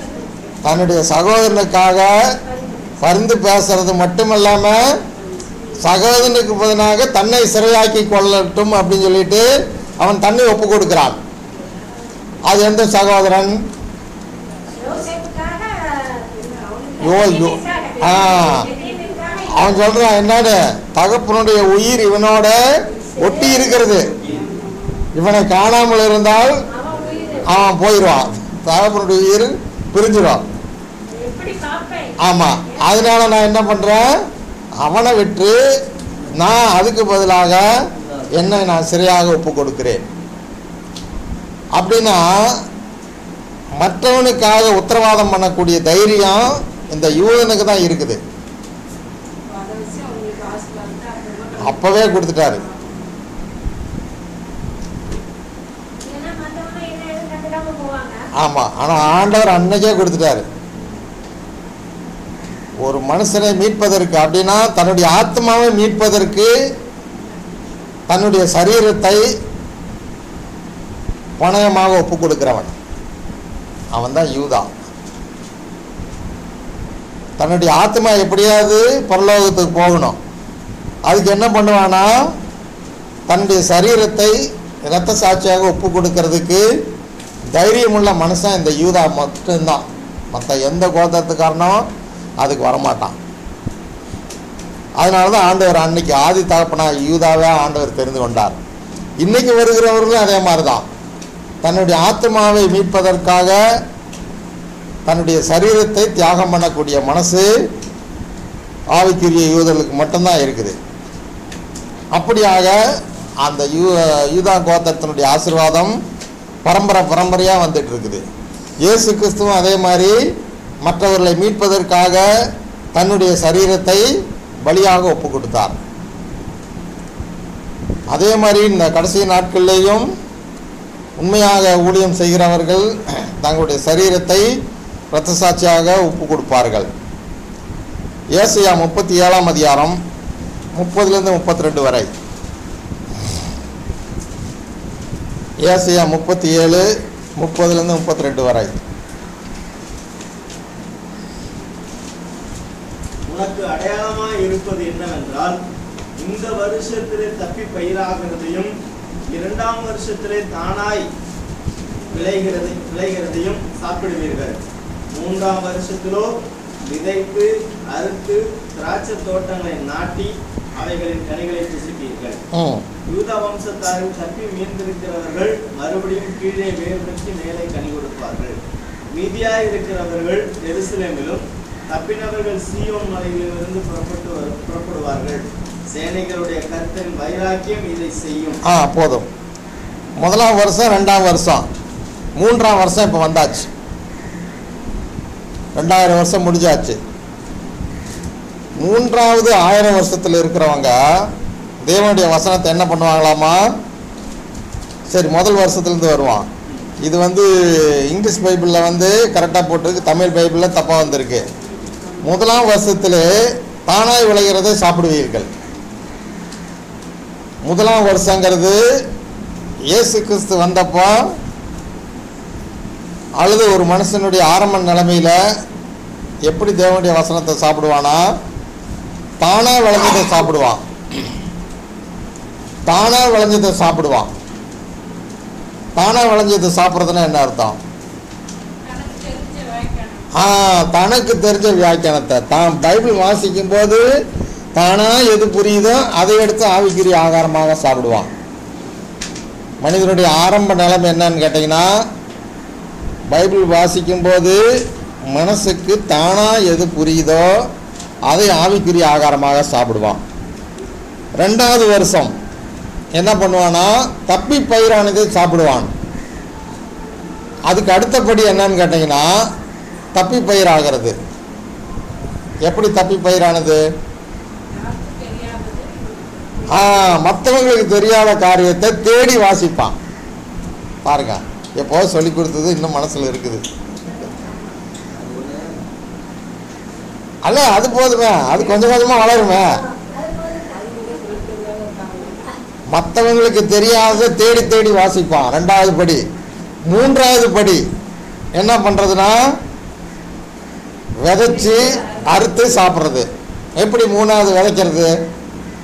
தன்னுடைய சகோதரனுக்காக பரிந்து பேசுறது மட்டும் இல்லாமல் சகோதரனுக்கு பதிலாக தன்னை சிறையாக்கி கொள்ளட்டும் அப்படின்னு சொல்லிட்டு அவன் தன்னை ஒப்பு கொடுக்கிறான் அது எந்த சகோதரன் யோசேப்புக்காக யோ யோ ஆ அவன் சொல்றான் என்னன்னு தகப்பனுடைய உயிர் இவனோட ஒட்டி இருக்கிறது இவனை காணாமல் இருந்தால் அவன் உயிர் அவன் போயிடுவான் தகப்பனுடைய உயிர் பிரிஞ்சிடும் எப்படி பார்ப்பேன் ஆமாம் அதனால நான் என்ன பண்ணுறேன் அவனை விட்டு நான் அதுக்கு பதிலாக என்னை நான் சிறையாக ஒப்பு கொடுக்கிறேன் அப்படின்னா மற்றவனுக்காக உத்தரவாதம் பண்ணக்கூடிய தைரியம் இந்த யூதனுக்கு தான் இருக்குது அதை வச்சு அவங்களுக்கு ஆசீர்வாதத்தை அப்புறமா அப்பவே கொடுத்துட்டாரு ஏன்னா மற்றவங்க என்ன எதுவும் கண்டுக்காம போவாங்க ஆமாம் ஆனால் ஆண்டவர் அன்னைக்கே கொடுத்துட்டாரு ஒரு மனுஷனை மீட்பதற்கு அப்படின்னா தன்னுடைய ஆத்மாவை மீட்பதற்கு தன்னுடைய சரீரத்தை பணயமாக ஒப்பு கொடுக்கிறவன் அவன் தான் யூதா தன்னுடைய ஆத்மா எப்படியாவது பரலோகத்துக்கு போகணும் அதுக்கு என்ன பண்ணுவானா தன்னுடைய சரீரத்தை இரத்த சாட்சியாக ஒப்பு கொடுக்கறதுக்கு தைரியமுள்ள மனுஷன் இந்த யூதா மட்டும்தான் மற்ற எந்த கோத்திரத்துக்காரனும் அதுக்கு வரமாட்டான் அதனால தான் ஆண்டவர் அன்னைக்கு ஆதி தகப்பனா யூதாவே ஆண்டவர் தெரிந்து கொண்டார் இன்னைக்கு வருகிறவர்களும் அதே மாதிரி தான் தன்னுடைய ஆத்மாவை மீட்பதற்காக தன்னுடைய சரீரத்தை தியாகம் பண்ணக்கூடிய மனசு ஆவிக்குரிய யூதர்களுக்கு மட்டும்தான் இருக்குது அப்படியாக அந்த யூ யூதா கோத்திரத்தினுடைய ஆசீர்வாதம் பரம்பரை பரம்பரையாக வந்துட்டு இருக்குது இயேசு கிறிஸ்துவும் அதே மாதிரி மற்றவர்களை மீட்பதற்காக தன்னுடைய சரீரத்தை பலியாக ஒப்பு கொடுத்தார் அதே மாதிரி இந்த கடைசி நாட்களிலேயும் உண்மையாக ஊழியம் செய்கிறவர்கள் தங்களுடைய சரீரத்தை இரத்த சாட்சியாக ஒப்பு கொடுப்பார்கள் ஏசியா முப்பத்தி ஏழாம் அதிகாரம் முப்பதுலேருந்து முப்பத்தி ரெண்டு வரை ஏசியா முப்பத்தி ஏழு முப்பதுலேருந்து முப்பத்தி ரெண்டு வரை உனக்கு அடையாளமாய் இருப்பது என்னவென்றால் இந்த வருஷத்திலே தப்பி பயிராகிறதையும் இரண்டாம் வருஷத்திலே தானாய் விளைகிறது விளைகிறதையும் சாப்பிடுவீர்கள் மூன்றாம் வருஷத்திலோ விதைத்து அறுத்து திராட்சை தோட்டங்களை நாட்டி அவைகளின் கனிகளை புசிப்பீர்கள் ம் யூதா வம்சத்தாரில் தப்பி மீந்திருக்கிறவர்கள் மறுபடியும் கீழே வேர் பெற்று மேலே கனி கொடுப்பார்கள் மீதியாய் இருக்கிறவர்கள் எருசலேமிலும் தப்பினவர்கள் சீயோன் மலையிலிருந்து புறப்பட்டு வரு- புறப்படுவார்கள் சேனைகளுடைய கர்த்தரின் வைராக்கியம் இதை செய்யும் ஆ போதும் முதலாம் வருஷம் ரெண்டாம் வருஷம் மூன்றாம் வருஷம் இப்போ வந்தாச்சு ரெண்டாயிரம் வருஷம் முடிஞ்சாச்சு மூன்றாவது ஆயிரம் வருஷத்தில் இருக்கிறவங்க தேவனுடைய வசனத்தை என்ன பண்ணுவாங்களாமா சரி முதல் வருஷத்துலேருந்து வருவான் இது வந்து இங்கிலீஷ் பைபிளில் வந்து கரெக்டாக போட்டிருக்கு தமிழ் பைபிளில் தப்பாக வந்திருக்கு முதலாம் வருஷத்திலே தானாய் விளைகிறதை சாப்பிடுவீர்கள் முதலாம் வருஷங்கிறது இயேசு கிறிஸ்து வந்தப்போ அழுது ஒரு மனுஷனுடைய ஆரம்ப நிலைமையில் எப்படி தேவனுடைய வசனத்தை சாப்பிடுவானா தானாக விளைஞ்சதை சாப்பிடுவான் தானாக விளைஞ்சதை சாப்பிடுவான் தானாக விளைஞ்சதை சாப்பிட்றதுன்னா என்ன அர்த்தம் தனக்கு தெரிஞ்ச வாய்க்கான ஆ தனக்கு தெரிஞ்ச வியாக்கியானத்தை தான் பைபிள் வாசிக்கும் போது தானாக எது புரியுதோ அதை எடுத்து ஆவிக்குரிய ஆகாரமாக சாப்பிடுவான் மனிதனுடைய ஆரம்ப நிலைமை என்னன்னு கேட்டிங்கன்னா பைபிள் வாசிக்கும் போது மனசுக்கு தானாக எது புரியுதோ அதை ஆவிக்குரிய ஆகாரமாக சாப்பிடுவான் ரெண்டாவது வருஷம் என்ன பண்ணுவானா தப்பி பயிரானதை சாப்பிடுவான் அதுக்கு அடுத்தபடி என்னன்னு கேட்டிங்கன்னா தப்பி பயிராகிறது எப்படி தப்பி பயிரானது யாருக்கும் தெரியாதது ஆ மற்றவங்களுக்கு தெரியாத காரியத்தை தேடி வாசிப்பான் பாருங்க எப்போ சொல்லி கொடுத்தது இன்னும் மனசில் இருக்குது அல்ல அது போதுமே அது கொஞ்சம் கொஞ்சமாக வளருமே அது போதும் மற்றவங்களுக்கு தெரியாத தேடி தேடி வாசிப்பான் ரெண்டாவது படி மூன்றாவது படி என்ன பண்ணுறதுன்னா விதைச்சி அறுத்து சாப்பிட்றது எப்படி மூணாவது விதைக்கிறது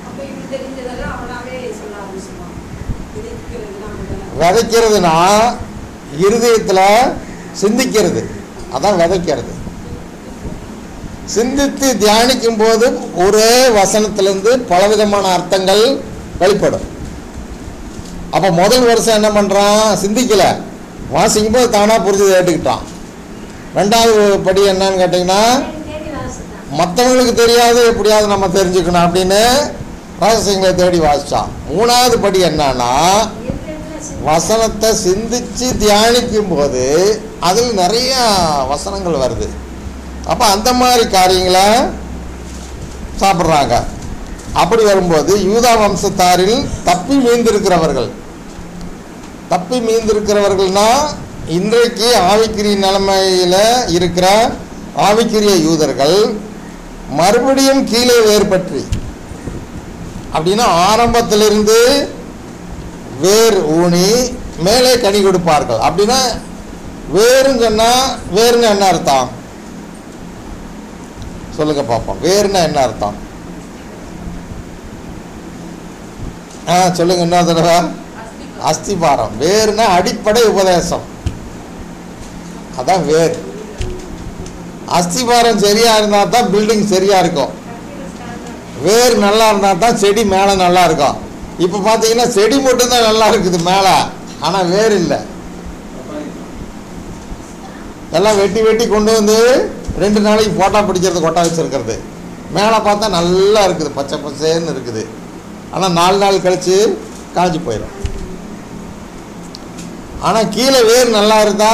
விதைக்கிறதுனா இருதயத்தில் சிந்திக்கிறது அதான் விதைக்கிறது சிந்தித்து தியானிக்கும் போது ஒரே வசனத்திலிருந்து பலவிதமான அர்த்தங்கள் வெளிப்படும் அப்போ முதல் வருஷம் என்ன பண்ணுறான் சிந்திக்கல வாசிக்கும் போது தானாக புரிஞ்சு ஏற்றுக்கிட்டான் ரெண்டாவது படி என்னன்னு கேட்டிங்கன்னா தேடி வாசித்தான் மற்றவங்களுக்கு தெரியாது எப்படியாவது நம்ம தெரிஞ்சுக்கணும் அப்படின்னு ரகசியங்களை தேடி வாசிச்சான் மூணாவது படி என்னன்னா இருக்கிறதுல சிந்தி- வசனத்தை சிந்திச்சு தியானிக்கும் போது அதில் நிறைய வசனங்கள் வருது அப்போ அந்த மாதிரி காரியங்களை சாப்பிட்றாங்க அப்படி வரும்போது யூதா வம்சத்தாரில் தப்பி மீந்திருக்கிறவர்கள் தப்பி மீந்திருக்கிறவர்கள்னா இன்றைக்கு ஆவிக்குரிய நிலைமையில் இருக்கிற ஆவிக்குரிய யூதர்கள் மறுபடியும் கீழே வேறுபற்றி அப்படின்னா ஆரம்பத்திலிருந்து வேர் ஊனி மேலே கனி கொடுப்பார்கள் அப்படின்னா வேருன்னு சொன்னால் வேறுன்னு என்ன அர்த்தம் சொல்லுங்க பார்ப்போம் வேறுன்னா என்ன அர்த்தம் ஆ சொல்லுங்க இன்னொரு தடவை அஸ்திபாரம் வேறுனா அடிப்படை உபதேசம் அதான் வேர் அஸ்திபாரம் சரியா இருந்தால் தான் பில்டிங் சரியா இருக்கும் வேர் நல்லா இருந்தால் தான் செடி மேலே நல்லா இருக்கும் இப்போ பார்த்தீங்கன்னா செடி மட்டும்தான் நல்லா இருக்குது மேலே ஆனால் வேர் இல்லை எல்லாம் வெட்டி வெட்டி கொண்டு வந்து ரெண்டு நாளைக்கு ஃபோட்டோ பிடிக்கிறது கொட்டா வச்சுருக்கிறது மேலே பார்த்தா நல்லா இருக்குது பச்சை பச்சேன்னு இருக்குது ஆனால் நாலு நாள் கழித்து காஞ்சி போயிடும் ஆனால் கீழே வேர் நல்லா இருந்தா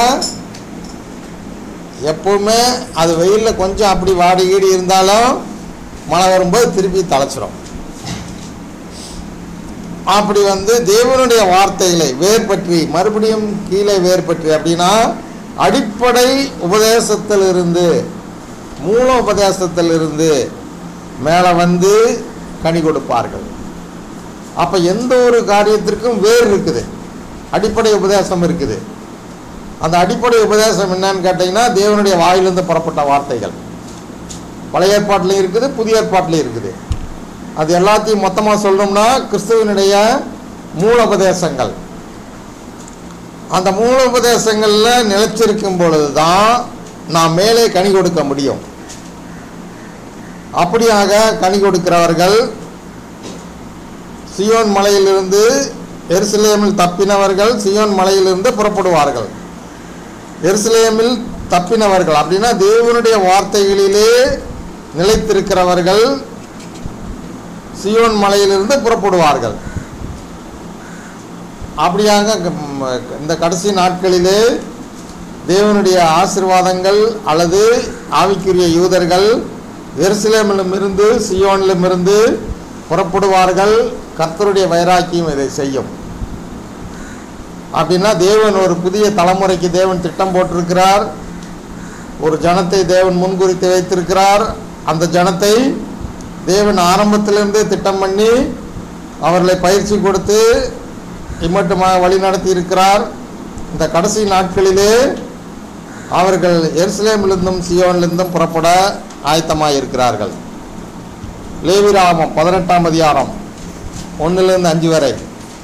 எப்பவுமே அது வெயிலில் கொஞ்சம் அப்படி வாடி கீடி இருந்தாலும் மழை வரும்போது திருப்பி தலைச்சிரும் அப்படி வந்து தேவனுடைய வார்த்தைகளை வேர் பற்றி மறுபடியும் கீழே வேர் பற்றி அப்படின்னா அடிப்படை உபதேசத்திலிருந்து மூல உபதேசத்திலிருந்து மேலே வந்து கனி கொடுப்பார்கள் அப்போ எந்த ஒரு காரியத்திற்கும் வேர் இருக்குது அடிப்படை உபதேசம் இருக்குது அந்த அடிப்படை உபதேசம் என்னன்னு கேட்டிங்கன்னா தேவனுடைய வாயிலிருந்து புறப்பட்ட வார்த்தைகள் பழைய ஏற்பாட்டிலையும் இருக்குது புதிய ஏற்பாட்டிலையும் இருக்குது அது எல்லாத்தையும் மொத்தமாக சொல்லணும்னா கிறிஸ்துவனுடைய மூல உபதேசங்கள் அந்த மூல உபதேசங்களில் நிலைச்சிருக்கும் பொழுது தான் நாம் மேலே கனி கொடுக்க முடியும் அப்படியாக கனி கொடுக்கிறவர்கள் சியோன் மலையிலிருந்து எருசலேமில் தப்பினவர்கள் சியோன் மலையிலிருந்து புறப்படுவார்கள் எருசலேமில் தப்பினவர்கள் அப்படின்னா தேவனுடைய வார்த்தைகளிலே நிலைத்திருக்கிறவர்கள் சியோன் மலையிலிருந்து புறப்படுவார்கள் அப்படியாக ம், இந்த கடைசி நாட்களிலே தேவனுடைய ஆசிர்வாதங்கள் அல்லது ஆவிக்குரிய யூதர்கள் எருசலேமிலுமிருந்து சியோனிலுமிருந்து புறப்படுவார்கள் கர்த்தருடைய வைராக்கியம் இதை செய்யும் அப்படின்னா தேவன் ஒரு புதிய தலைமுறைக்கு தேவன் திட்டம் போட்டிருக்கிறார் ஒரு ஜனத்தை தேவன் முன்குறித்து வைத்திருக்கிறார் அந்த ஜனத்தை தேவன் ஆரம்பத்திலிருந்தே திட்டம் பண்ணி அவர்களை பயிற்சி கொடுத்து இம்மட்டுமாக வழி நடத்தி இருக்கிறார் இந்த கடைசி நாட்களிலே அவர்கள் எருசலேமிலிருந்தும் சியோனிலிருந்தும் புறப்பட ஆயத்தமாக இருக்கிறார்கள் லேவிராமம் பதினெட்டாம் அதிகாரம் ஒன்றிலிருந்து அஞ்சு வரை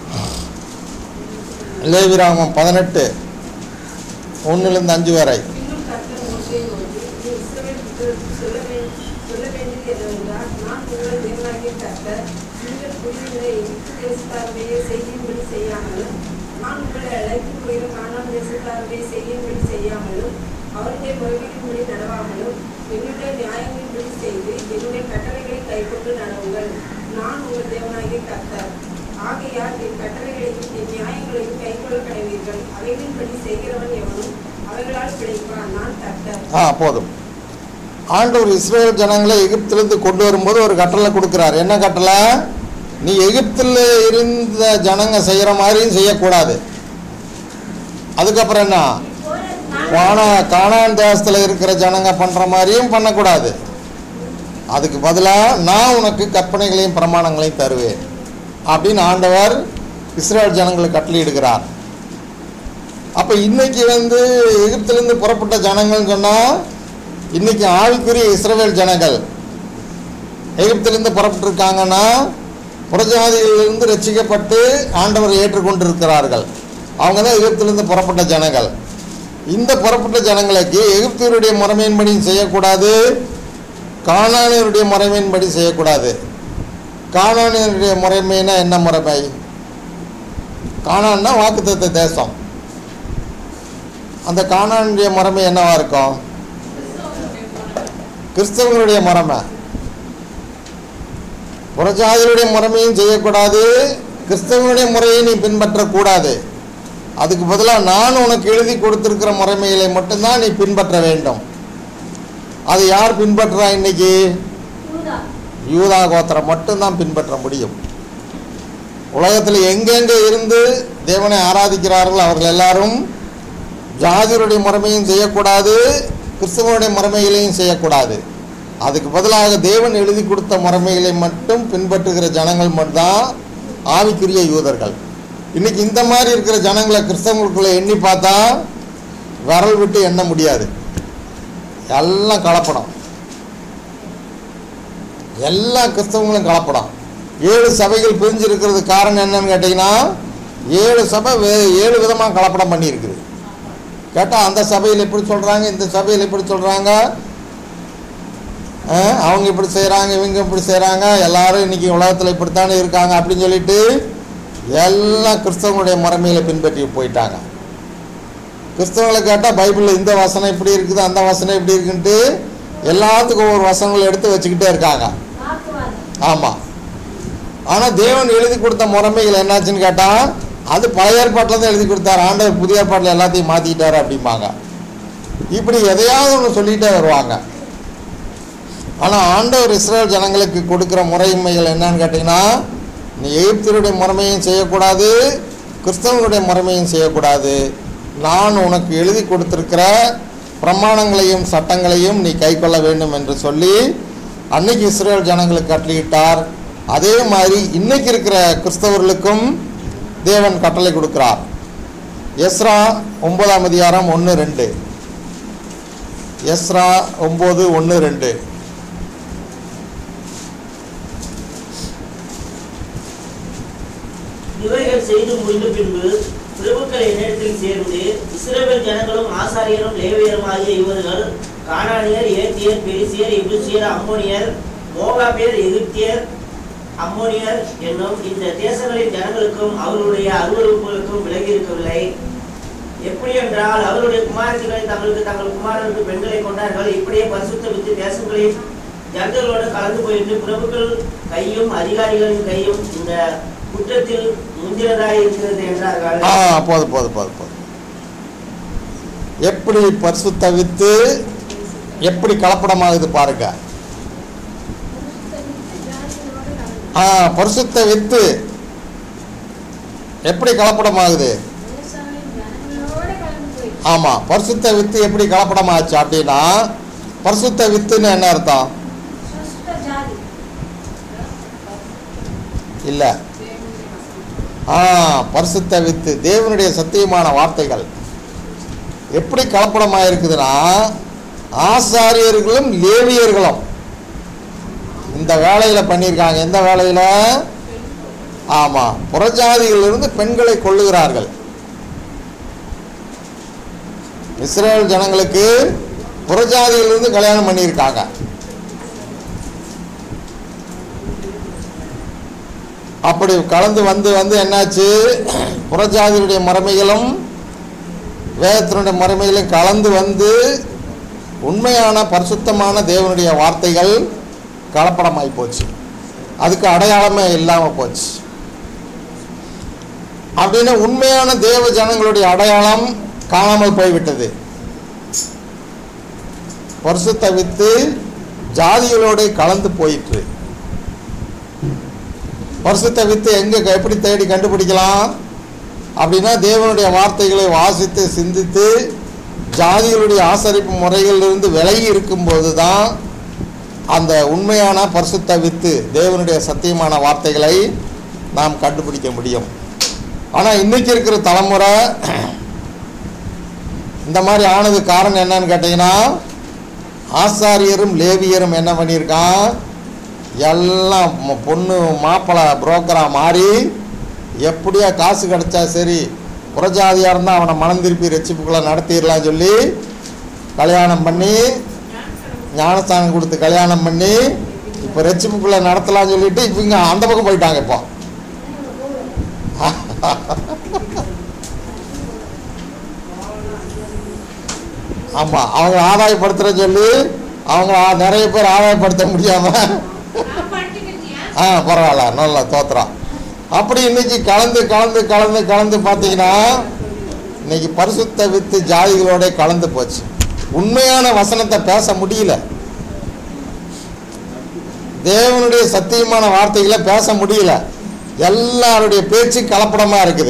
லேவிராமம் பதினெட்டு ஒன்றிலிருந்து அஞ்சு வரை பின்னும் கர்த்தர் மோசேயை நோக்கி, நீ இஸ்ரவேல் புத்திரருக்கு சொல்ல வே- சொல்ல வேண்டியது என்னவென்றால், நான் உங்கள் தேவனாகிய கர்த்தர், நீங்கள் குடியிருந்த எகிப்து தேசத்தாருடைய செய்தியின்படி செய்யாமலும், நான் உங்களை அழைத்துப் போகிற கானான் தேசத்தாருடைய செய்தியின்படி செய்யாமலும், அவருடைய முறைகளின்படி நடவாமலும், என்னுடைய நியாயங்களின்படி செய்து, என்னுடைய கட்டளைகளை கைக்கொண்டு நடவுங்கள். நான் உங்கள் தேவனாகிய கர்த்தர். ஆகையால் என் கட்டளைகளையும் என் நியாயங்களையும் கைக்கொள்ள கடவீர்கள் அவைகளின்படி செய்கிறவன் எவனும் அவைகளால் பிழைப்பான் நான் கர்த்தர் ஆ போதும் ஆண்டவர் இஸ்ரேல் ஜனங்களை எகிப்திலிருந்து கொண்டு வரும்போது ஒரு கட்டளை கொடுக்குறார் என்ன கட்டளை நீ எகிப்தில் இருந்த ஜனங்க செய்கிற மாதிரியும் செய்யக்கூடாது அதுக்கப்புறம் என்ன போற நான் வான கானான் தேசத்தில் இருக்கிற ஜனங்க பண்ணுற மாதிரியும் பண்ணக்கூடாது அதுக்கு பதிலாக நான் உனக்கு கற்பனைகளையும் பிரமாணங்களையும் தருவேன் அப்படின்னு ஆண்டவர் இஸ்ரேல் ஜனங்களுக்கு கட்டளையிடுகிறார் அப்போ இன்னைக்கு வந்து எகிப்திலிருந்து புறப்பட்ட ஜனங்கள்னு சொன்னால் இன்னைக்கு ஆவிக்குரிய இஸ்ரவேல் ஜனங்கள் எகிப்திலிருந்து புறப்பட்டிருக்காங்கன்னா புறஜாதியிலிருந்து ரட்சிக்கப்பட்டு ஆண்டவர் ஏற்றுக்கொண்டிருக்கிறார்கள் அவங்க தான் எகிப்திலிருந்து புறப்பட்ட ஜனங்கள் இந்த புறப்பட்ட ஜனங்களுக்கு எகிப்தியருடைய முறைமையின்படி செய்யக்கூடாது கானானியருடைய முறைமையின்படி செய்யக்கூடாது கானானியருடைய முறைமைனா என்ன முறைமை கானான்னா வாக்குத்தத்த தேசம் அந்த கானானுடைய முறைமை என்னவா இருக்கும் கிறிஸ்தவங்களுடைய முறைமை புறஜாதிகளுடைய முறைமையும் செய்யக்கூடாது கிறிஸ்தவனுடைய முறையை நீ பின்பற்றக்கூடாது அதுக்கு பதிலாக நான் உனக்கு எழுதி கொடுத்திருக்கிற முறைமைகளை மட்டும்தான் நீ பின்பற்ற வேண்டும் அது யார் பின்பற்றுறா இன்னைக்கு யூதா யூதா கோத்திரம் மட்டும்தான் பின்பற்ற முடியும் உலகத்தில் எங்கெங்கே இருந்து தேவனை ஆராதிக்கிறார்கள் அவர்கள் எல்லாரும் ஜாதியருடைய முறைமையும் செய்யக்கூடாது கிறிஸ்தவனுடைய முறைமைகளையும் செய்யக்கூடாது அதுக்கு பதிலாக தேவன் எழுதி கொடுத்த முறைமைகளை மட்டும் பின்பற்றுகிற ஜனங்கள் மட்டும்தான் ஆவிக்குரிய யூதர்கள் இன்னைக்கு இந்த மாதிரி இருக்கிற ஜனங்களை கிறிஸ்தவங்களுக்குள்ள எண்ணி பார்த்தா விரல் விட்டு எண்ண முடியாது எல்லாம் கலப்படம் எல்லா கிறிஸ்தவங்களும் கலப்படம் ஏழு சபைகள் பிரிஞ்சு இருக்கிறது காரணம் என்னன்னு கேட்டிங்கன்னா ஏழு சபை வே- ஏழு விதமாக கலப்படம் பண்ணியிருக்குது கேட்டால் அந்த சபையில் இப்படி சொல்கிறாங்க இந்த சபையில் இப்படி சொல்கிறாங்க அவங்க இப்படி செய்கிறாங்க இவங்க இப்படி செய்கிறாங்க எல்லாரும் இன்னைக்கு உலகத்தில் இப்படித்தானே இருக்காங்க அப்படின்னு சொல்லிட்டு எல்லாம் கிறிஸ்தவங்களுடைய முறைமையில பின்பற்றி போயிட்டாங்க கிறிஸ்தவங்களை கேட்டால் பைபிளில் இந்த வசனம் இப்படி இருக்குது அந்த வசனம் இப்படி இருக்குன்ட்டு எல்லாத்துக்கும் ஒவ்வொரு வசனங்களை எடுத்து வச்சுக்கிட்டே இருக்காங்க வாக்குவாதம் ஆமாம் ஆனால் தேவன் எழுதி கொடுத்த முறைமைகள் என்னாச்சுன்னு கேட்டால் அது பழைய ஏற்பாட்டில் தான் எழுதி கொடுத்தாரு ஆண்டவர் புதிய ஏற்பாட்டில் எல்லாத்தையும் மாற்றிக்கிட்டாரு அப்படிம்பாங்க இப்படி எதையாவது ஒன்று சொல்லிகிட்டே வருவாங்க ஆனால் ஆண்டவர் இஸ்ரேல் ஜனங்களுக்கு கொடுக்குற முறைமைகள் என்னன்னு கேட்டிங்கன்னா நீ எகிப்தியருடைய முறைமையும் செய்யக்கூடாது கிறிஸ்தவங்களுடைய முறைமையும் செய்யக்கூடாது நான் உனக்கு எழுதி கொடுத்திருக்கிற பிரமாணங்களையும் சட்டங்களையும் நீ கைக்கொள்ள வேண்டும் என்று சொல்லி அன்னைக்கு இஸ்ரேல் ஜனங்களுக்கு கட்டளையிட்டார் அதே மாதிரி இன்னைக்கு இருக்கிற கிறிஸ்தவர்களுக்கும் தேவன் கட்டளை கொடுக்கிறார் எஸ்ரா ஒன்பதாம் அதிகாரம் ஒன்று ரெண்டு எஸ்ரா ஒம்பது ஒன்று ரெண்டு இவைகள் செய்து முடிந்த பின்பு பிரபுக்கள் என்னிடத்தில் சேர்ந்து இஸ்ரவேல் ஜனங்களும் ஆசாரியரும் லேவியரும் ஆகிய இவர்கள் கானானியர் ஏத்தியர் பெரிசியர் எபுசியர் அம்மோனியர் மோகாபியர் எகிப்தியர் அம்மோனியர் என்னும் இந்த தேசங்களின் ஜனங்களுக்கும் அவர்களுடைய அருவறுப்புகளுக்கும் விலகி இருக்கவில்லை எப்படி என்றால் அவருடைய குமாரத்திகளை தங்களுக்கு தங்கள் குமாரருக்கு பெண்களை கொண்டார்கள் இப்படியே பரிசுத்த வித்து தேசங்களின் ஜனங்களோடு கலந்து போயிட்டு பிரபுக்கள் கையும் அதிகாரிகளின் கையும் இந்த குற்றத்தில் முந்தினதாய் இருக்கிறது என்றார்கள் ஆ போதும் போதும் போதும் போதும் எப்படி பரிசுத்த வித்து எப்படி கலப்படமாகுது பாருங்க ஜாதிகளோடு கலந்து ஆ பரிசுத்த வித்து எப்படி கலப்படமாகுது தேசங்களின் ஜனங்களோடு கலந்து போயிடுச்சு ஆமாம் பரிசுத்த வித்து எப்படி கலப்படமாச்சு அப்படின்னா பரிசுத்த வித்துன்னு என்ன அர்த்தம் சுஷ்ட ஜாதி இல்லை ஆ பரிசுத்த வித்து தேவனுடைய சத்தியமான வார்த்தைகள் எப்படி கலப்படமாக இருக்குதுன்னா ஆசாரியர்களும் லேவியர்களும் இந்த வேலையில் பண்ணியிருக்காங்க எந்த வேலையில் ஆமாம் புறஜாதிகளிலிருந்து பெண்களை கொள்ளுகிறார்கள் இஸ்ரேல் ஜனங்களுக்கு புறஜாதியிலிருந்து கல்யாணம் பண்ணியிருக்காங்க அப்படி கலந்து வந்து வந்து என்னாச்சு புறஜாதியுடைய முறைமைகளும் வேதத்தினுடைய முறைமைகளும் கலந்து வந்து உண்மையான பரிசுத்தமான தேவனுடைய வார்த்தைகள் கலப்படமாகி போச்சு அதுக்கு அடையாளமே இல்லாமல் போச்சு அப்படின்னு உண்மையான தேவ ஜனங்களுடைய அடையாளம் காணாமல் போய்விட்டது பரிசுத்த வித்து ஜாதிகளோடு கலந்து போயிற்று பரிசுத்த வித்து எங்கே எப்படி தேடி கண்டுபிடிக்கலாம் அப்படின்னா தேவனுடைய வார்த்தைகளை வாசித்து சிந்தித்து ஜாதிகளுடைய ஆசரிப்பு முறைகளிலிருந்து விலகி இருக்கும்போது தான் அந்த உண்மையான பரிசுத்த வித்து தேவனுடைய சத்தியமான வார்த்தைகளை நாம் கண்டுபிடிக்க முடியும் ஆனால் இன்னைக்கு இருக்கிற தலைமுறை இந்த மாதிரி ஆனது காரணம் என்னன்னு கேட்டிங்கன்னா ஆசாரியரும் லேவியரும் என்ன பண்ணியிருக்கான் எல்லாம் ம- பொண்ணு மாப்பிள்ளை புரோக்கராக மாறி எப்படியா காசு கிடைச்சா சரி புறஜாதியாக இருந்தால் அவனை மனம் திருப்பி ரட்சிப்புக்குள்ளே நடத்திடலாம் சொல்லி கல்யாணம் பண்ணி ஞானஸ்தானம் கொடுத்து கல்யாணம் பண்ணி இப்போ ரட்சிப்புக்குள்ளே நடத்தலாம்னு சொல்லிட்டு இவங்க அந்த பக்கம் போயிட்டாங்க இப்போ ஆமாம் அவங்க ஆதாயப்படுத்துகிறேன்னு சொல்லி அவங்க ஆ- நிறைய பேர் ஆதாயப்படுத்த முடியாமல் நான் பண்ணிக்கிட்டியா ஆ பரவாயில்ல நல்லா தோத்துறான் அப்படி இன்னைக்கு கலந்து கலந்து கலந்து கலந்து பார்த்தீங்கன்னா இன்னைக்கு பரிசுத்த வித்து ஜாதிகளோட கலந்து போச்சு உண்மையான வசனத்தை பேச முடியல தேவனுடைய சத்தியமான வார்த்தைகளை பேச முடியல எல்லாருடைய பேச்சு கலப்படமா இருக்குது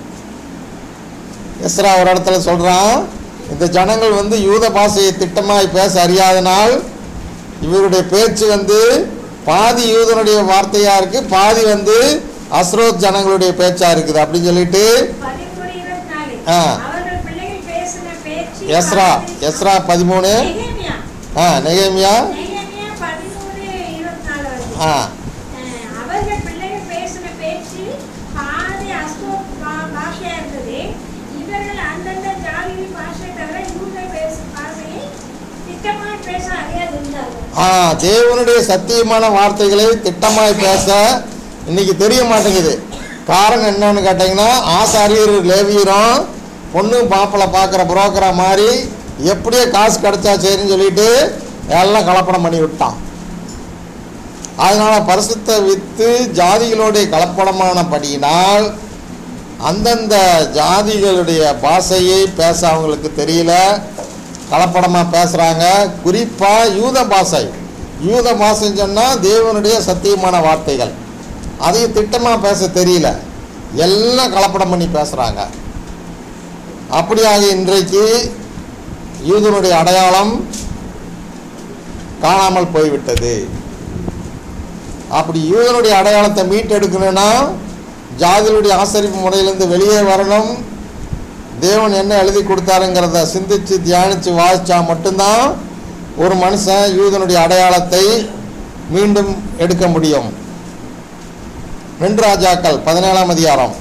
எஸ்ரா ஒரு இடத்துல சொல்றான் இந்த ஜனங்கள் வந்து யூத பாஷையை திட்டமாய் பேச அறியாதனால் இவருடைய பேச்சு வந்து பாதி யூதனுடைய வார்த்தையா இருக்கு பாதி வந்து அஸ்ரோத் ஜனங்களுடைய பேச்சா இருக்குது அப்படின்னு சொல்லிட்டு பதிமூணு இருபத்தி நாலு. ஆ. அவர்கள் பிள்ளைகள் பேசின பேச்சு எஸ்ரா எஸ்ரா பதிமூணு நெகேமியா. ஆ நெகேமியா நெகேமியா பதிமூணு இருபத்தி நாலு வருது. ஆ அஹ், அவர்கள் பிள்ளைகள் பேசின பேச்சு பாதி அஸ்தோத் பா- பாஷையா இருந்தது இவர்கள் அந்தந்த ஜாதியின் பாஷை தவிர யூத பேசும் பாஷையை திட்டமாக பேச அறியாது இருந்தார்கள் ஆ தேவனுடைய சத்தியமான வார்த்தைகளை திட்டமாய் பேச இன்னைக்கு தெரிய மாட்டேங்குது காரணம் என்னன்னு கேட்டிங்கன்னா ஆசாரியர் லேவியரும் பொண்ணு மாப்பிள்ளை பார்க்குற புரோக்கரா மாதிரி எப்படியோ காசு கிடைச்சா சரின்னு சொல்லிட்டு எல்லாம் கலப்படம் பண்ணி விட்டான் அதனால பரிசுத்த வித்து ஜாதிகளுடைய கலப்படமானபடியினால் அந்தந்த ஜாதிகளுடைய பாஷையை பேச அவங்களுக்கு தெரியல கலப்படமாக பேசுகிறாங்க குறிப்பாக யூத பாஷை யூத பாஷைன்னு சொன்னால் தேவனுடைய சத்தியமான வார்த்தைகள் அதையும் திட்டமாக பேச தெரியல எல்லாம் கலப்படம் பண்ணி பேசுகிறாங்க அப்படியாக இன்றைக்கு யூதனுடைய அடையாளம் காணாமல் போய்விட்டது அப்படி யூதனுடைய அடையாளத்தை மீட்டெடுக்கணும்னா ஜாதிகளுடைய ஆசரிப்பு முறையிலேருந்து வெளியே வரணும் தேவன் என்ன எழுதி கொடுத்தாருங்கிறத சிந்திச்சு தியானித்து வாசிச்சா மட்டும்தான் ஒரு மனுஷன் யூதனுடைய அடையாளத்தை மீண்டும் எடுக்க முடியும் ரெண்டு ராஜாக்கள் பதினேழாம் அதிகாரம்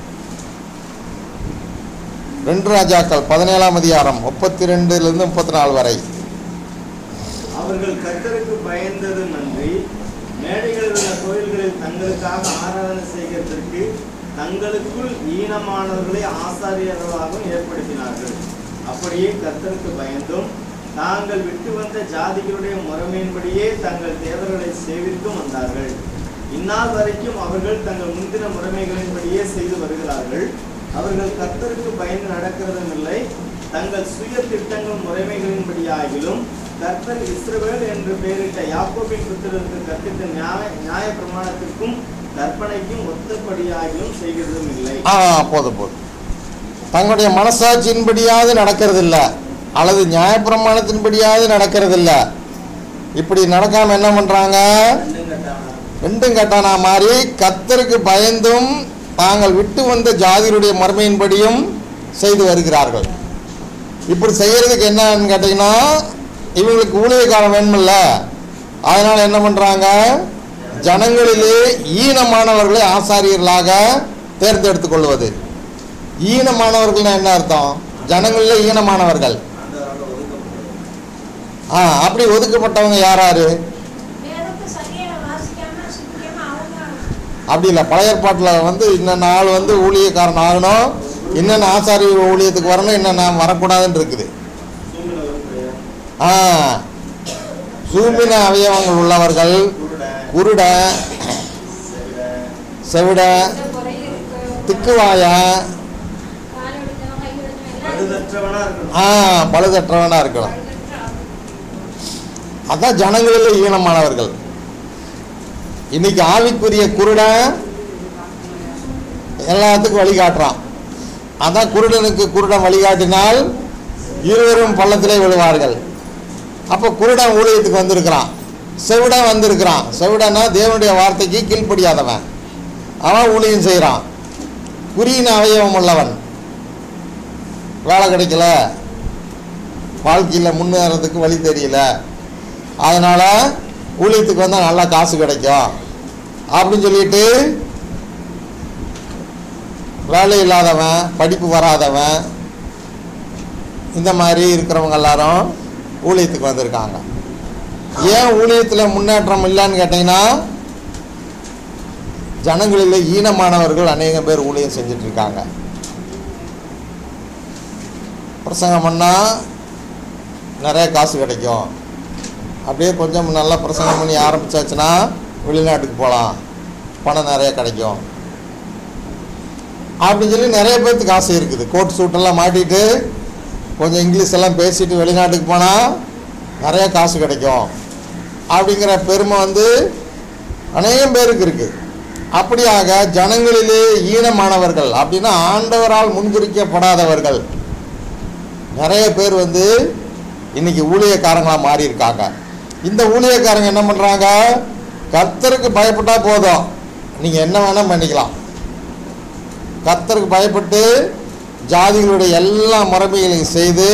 ரெண்டு ராஜாக்கள் பதினேழாம் அதிகாரம் முப்பத்தி ரெண்டுலேருந்து முப்பத்தி நாலு வரை அவர்கள் கர்த்தருக்கு பயந்ததும் அன்றி மேடைகளில் உள்ள கோயில்களில் தங்களுக்காக ஆராதனை செய்கிறதற்கு தங்களுக்குள் ஈனமானவர்களை ஆசாரியர்களாகவும் ஏற்படுத்தினார்கள் அப்படியே கர்த்தருக்கு பயந்தும் தாங்கள் விட்டு வந்த ஜாதிகளுடைய முறைமையின்படியே தங்கள் தேவர்களை சேவித்தும் வந்தார்கள் இந்நாள் வரைக்கும் அவர்கள் தங்கள் முந்தின முறைமைகளின்படியே செய்து வருகிறார்கள் அவர்கள் கர்த்தருக்கு பயந்து நடக்கிறதும் இல்லை தங்கள் சுய திட்டங்கள் முறைமைகளின்படியாகிலும் கர்த்தர் இஸ்ரவேல் என்று பெயரிட்ட யாக்கோபின் புத்திரருக்கு கற்பித்த நியாய நியாய பிரமாணத்திற்கும் கற்பனைக்கும் ஒத்தபடியாகிலும் செய்கிறதும் இல்லை ஆ போதும் போதும் தங்களுடைய மனசாட்சியின்படியாவது நடக்கிறதில்ல அல்லது நியாயப்பிரமாணத்தின்படியாவது நடக்கிறதில்ல இப்படி நடக்காம என்ன பண்றாங்க ரெண்டும் கட்டானா ரெண்டும் கட்டானா மாதிரி கத்தருக்கு பயந்தும் தாங்கள் விட்டு வந்த ஜாதிகளுடைய மறுமையின்படியும் செய்து வருகிறார்கள் இப்படி செய்யறதுக்கு என்னன்னு கேட்டிங்கன்னா இவங்களுக்கு ஊழியக்காரம் வேணுமில்ல அதனால என்ன பண்றாங்க ஜனங்களிலே ஈனமானவர்களை ஆசாரியர்களாக தேர்ந்தெடுத்துக் கொள்வது ஈனமானவர்கள்னா என்ன அர்த்தம் ஜனங்களிலே ஈனமானவர்கள் ஆண்டவரால் ஒதுக்கப்பட்டது ஆ அப்படி ஒதுக்கப்பட்டவங்க யாராரு வேதத்தை சரியா வாசிக்காம சிந்திக்காம அவங்க அப்படி இல்லை பழைய ஏற்பாட்டில் வந்து இன்னென்ன ஆள் வந்து ஊழியக்காரன் ஆகணும் இன்னென்ன ஆசாரிய ஊழியத்துக்கு வரணும் இன்னென்ன வரக்கூடாதுன்னு இருக்குது சூழ்நிலை உருப்படியா, ஆ சூம்பின அவயவங்கள் உள்ளவர்கள் குருடன், குருட செவிடன், செவிட இந்த குறை இருக்கு திக்குவாயா கால் எடுத்தவங்க கை எடுத்தவங்க எல்லாம் பழுதற்றவனா இருக்கணும் ஆ பழுதற்றவனா இருக்கணும் அதான் ஜனங்களில் ஈனமானவர்கள் இன்னைக்கு ஆவிக்குரிய குருடன் எல்லாத்துக்கும் வழிகாட்டுறான் அதான் குருடனுக்கு குருடன் வழிகாட்டினால் இருவரும் பள்ளத்திலே விழுவார்கள் அப்போ குருடன் ஊழியத்துக்கு வந்திருக்கிறான் செவிடன் வந்திருக்கிறான் செவிடனா தேவனுடைய வார்த்தைக்கு கீழ்ப்படியாதவன் அவன் ஊழியம் செய்கிறான் குறியின் அவயவம் உள்ளவன் வேலை கிடைக்கல வாழ்க்கையில் முன்னேறதுக்கு வழி தெரியல அதனால் ஊழியத்துக்கு வந்தால் நல்லா காசு கிடைக்கும் அப்படின்னு சொல்லிட்டு வேலை இல்லாதவன் படிப்பு வராதவன் இந்த மாதிரி இருக்கிறவங்க எல்லாரும் ஊழியத்துக்கு வந்திருக்காங்க ஏன் ஊழியத்தில் முன்னேற்றம் இல்லைன்னு கேட்டிங்கன்னா ஜனங்களில் ஈனமானவர்கள் அநேகம் பேர் ஊழியம் செஞ்சுட்டு இருக்காங்க பிரசங்கம் பண்ணால் நிறைய காசு கிடைக்கும் அப்படியே கொஞ்சம் நல்லா பிரசங்கம் பண்ணி ஆரம்பிச்சாச்சுன்னா வெளிநாட்டுக்கு போகலாம் பணம் நிறைய கிடைக்கும் அப்படின்னு சொல்லி நிறைய பேர்த்துக்கு ஆசை இருக்குது கோட் சூட்டெல்லாம் மாட்டிட்டு கொஞ்சம் இங்கிலீஷ் எல்லாம் பேசிட்டு வெளிநாட்டுக்கு போனால் நிறைய காசு கிடைக்கும் அப்படிங்கிற பெருமை வந்து அநேகம் பேருக்கு இருக்குது அப்படியாக ஜனங்களிலே ஈனமானவர்கள் அப்படின்னா ஆண்டவரால் முன்குறிக்கப்படாதவர்கள் நிறைய பேர் வந்து இன்னைக்கு ஊழியக்காரங்களாக மாறி இருக்காங்க இந்த ஊழியக்காரங்க என்ன பண்ணுறாங்க கர்த்தருக்கு பயப்பட்டா போதும் நீங்கள் என்ன வேணால் பண்ணிக்கலாம் கர்த்தருக்கு பயப்பட்டு ஜாதிகளுடைய எல்லா முறைமைகளையும் செய்து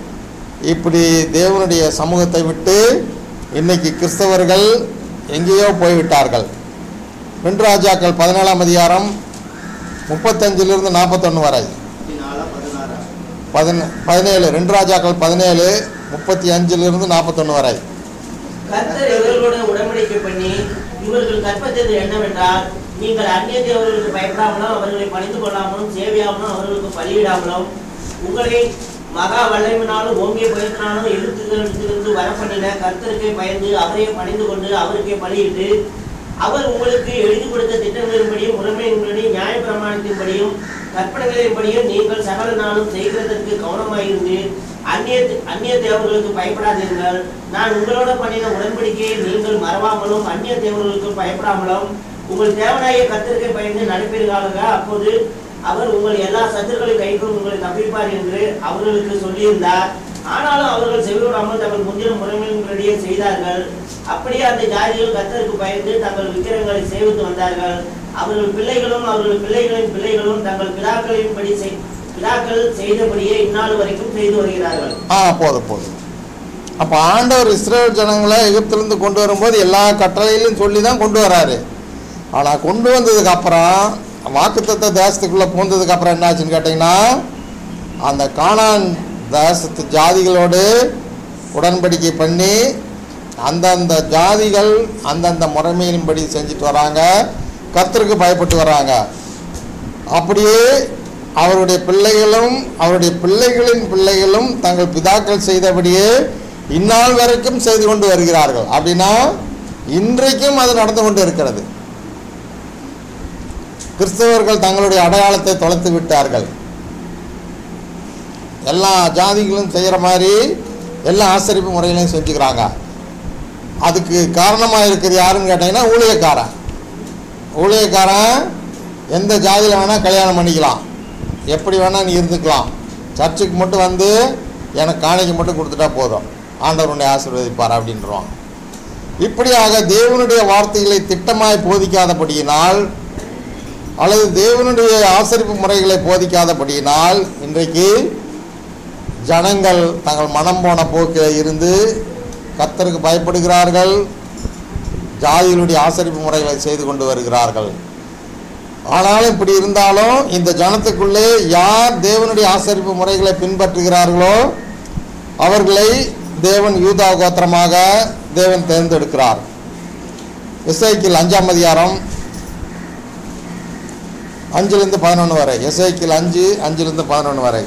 இப்படி தேவனுடைய சமூகத்தை விட்டு இன்னைக்கு கிறிஸ்தவர்கள் எங்கேயோ போய்விட்டார்கள் ரெண்டு ராஜாக்கள் பதினேழாம் அதிகாரம் முப்பத்தஞ்சிலிருந்து நாற்பத்தொன்று வரை பதினாலா பதினாறா பதின பதினேழு ரெண்டு ராஜாக்கள் பதினேழு முப்பத்தி அஞ்சிலிருந்து நாற்பத்தொன்று வரை கர்த்தர் இவர்களோட உடன்படிக்கை பண்ணி இவர்கள் கற்பத்தது என்னவென்றால் நீங்கள் அந்நிய தேவர்களுக்கு பயப்படாமலும் அவர்களை பணிந்து கொள்ளாமலும் சேவையாமலும் அவர்களுக்கு பலியிடாமலும் உங்களை மகா வல்லமையினாலும் ஓங்கிய பயத்தினாலும் எழுத்துக்களிடத்திலிருந்து வரப்பண்ணின கர்த்தருக்கே பயந்து அவரையே பணிந்து கொண்டு அவருக்கே பலியிட்டு அவர் உங்களுக்கு எழுதி கொடுத்த திட்டங்களின்படியும் முறைமையின்படியும் நியாய பிரமாணத்தின்படியும் கற்பனைகளின்படியும் நீங்கள் சகல நாளும் செய்கிறதற்கு கவனமாயிருந்து அந்நிய அந்நிய தேவர்களுக்கு பயப்படாதீர்கள் நான் உங்களோட பண்ணின உடன்படிக்கையை நீங்கள் மறவாமலும் அந்நிய தேவர்களுக்கு பயப்படாமலும் உங்கள் தேவனாய கத்திரிக்கை பயந்து நடப்பீர்களாக அப்போது அவர் உங்கள் எல்லா சத்துருக்களை கைக்கும் உங்களை தப்பிப்பார் என்று அவர்களுக்கு சொல்லியிருந்தார் ஆனாலும் அவர்கள் செவிவிடாமல் தங்கள் முந்தின முறைமைகளிடையே செய்தார்கள் அப்படியே அந்த ஜாதிகள் கத்தருக்கு பயந்து தங்கள் விக்கிரங்களை சேவித்து வந்தார்கள் அவர்கள் பிள்ளைகளும் அவர்கள் பிள்ளைகளின் பிள்ளைகளும் தங்கள் பிதாக்களின்படி செய் பிதாக்கள் செய்தபடியே இந்நாள் வரைக்கும் செய்து வருகிறார்கள் ஆ போதும் போதும் அப்போ ஆண்டவர் இஸ்ரேல் ஜனங்களை எகிப்திலிருந்து கொண்டு வரும்போது எல்லா கட்டளையிலும் சொல்லி தான் கொண்டு வராரு ஆனால் கொண்டு வந்ததுக்கு அப்புறம் வாக்குத்தத்த தேசத்துக்குள்ளே பூந்ததுக்கு அப்புறம் என்னாச்சுன்னு கேட்டிங்கன்னா அந்த கானான் தேசத்து ஜாதிகளோடு உடன்படிக்கை பண்ணி அந்தந்த ஜாதிகள் அந்தந்த முறைமையின்படி செஞ்சுட்டு வராங்க கர்த்தருக்கு பயப்பட்டு வராங்க அப்படியே அவருடைய பிள்ளைகளும் அவருடைய பிள்ளைகளின் பிள்ளைகளும் தங்கள் பிதாக்கள் செய்தபடியே இந்நாள் வரைக்கும் செய்து கொண்டு வருகிறார்கள் அப்படின்னா இன்றைக்கும் அது நடந்து கொண்டு இருக்கிறது கிறிஸ்தவர்கள் தங்களுடைய அடையாளத்தை தொலைத்து விட்டார்கள் எல்லா ஜாதிகளும் செய்கிற மாதிரி எல்லா ஆசரிப்பு முறைகளையும் செஞ்சுக்கிறாங்க அதுக்கு காரணமாக இருக்கிறது யாருன்னு கேட்டிங்கன்னா ஊழியக்காரன் ஊழியக்காரன் எந்த ஜாதியில் வேணால் கல்யாணம் பண்ணிக்கலாம் எப்படி வேணால் நீ இருந்துக்கலாம் சர்ச்சுக்கு மட்டும் வந்து எனக்கு காணிக்கை மட்டும் கொடுத்துட்டா போதும் ஆண்டவர் உன்னை ஆசீர்வதிப்பார் அப்படின்றோம் இப்படியாக தேவனுடைய வார்த்தைகளை திட்டமாய் போதிக்காதபடியினால் அல்லது தேவனுடைய ஆசரிப்பு முறைகளை போதிக்காதபடியினால் இன்றைக்கு ஜனங்கள் தங்கள் மனம் போன போக்கில் இருந்து கர்த்தருக்கு பயப்படுகிறார்கள் ஜாதிகளுடைய ஆசரிப்பு முறைகளை செய்து கொண்டு வருகிறார்கள் ஆனாலும் இப்படி இருந்தாலும் இந்த ஜனத்துக்குள்ளே யார் தேவனுடைய ஆசரிப்பு முறைகளை பின்பற்றுகிறார்களோ அவர்களை தேவன் யூதா கோத்திரமாக தேவன் தேர்ந்தெடுக்கிறார் இசைக்கில் அஞ்சாம் அதிகாரம் அஞ்சுலேருந்து பதினொன்று வரை எஸ்ஐக்கில் அஞ்சு அஞ்சுலேருந்து பதினொன்று வரை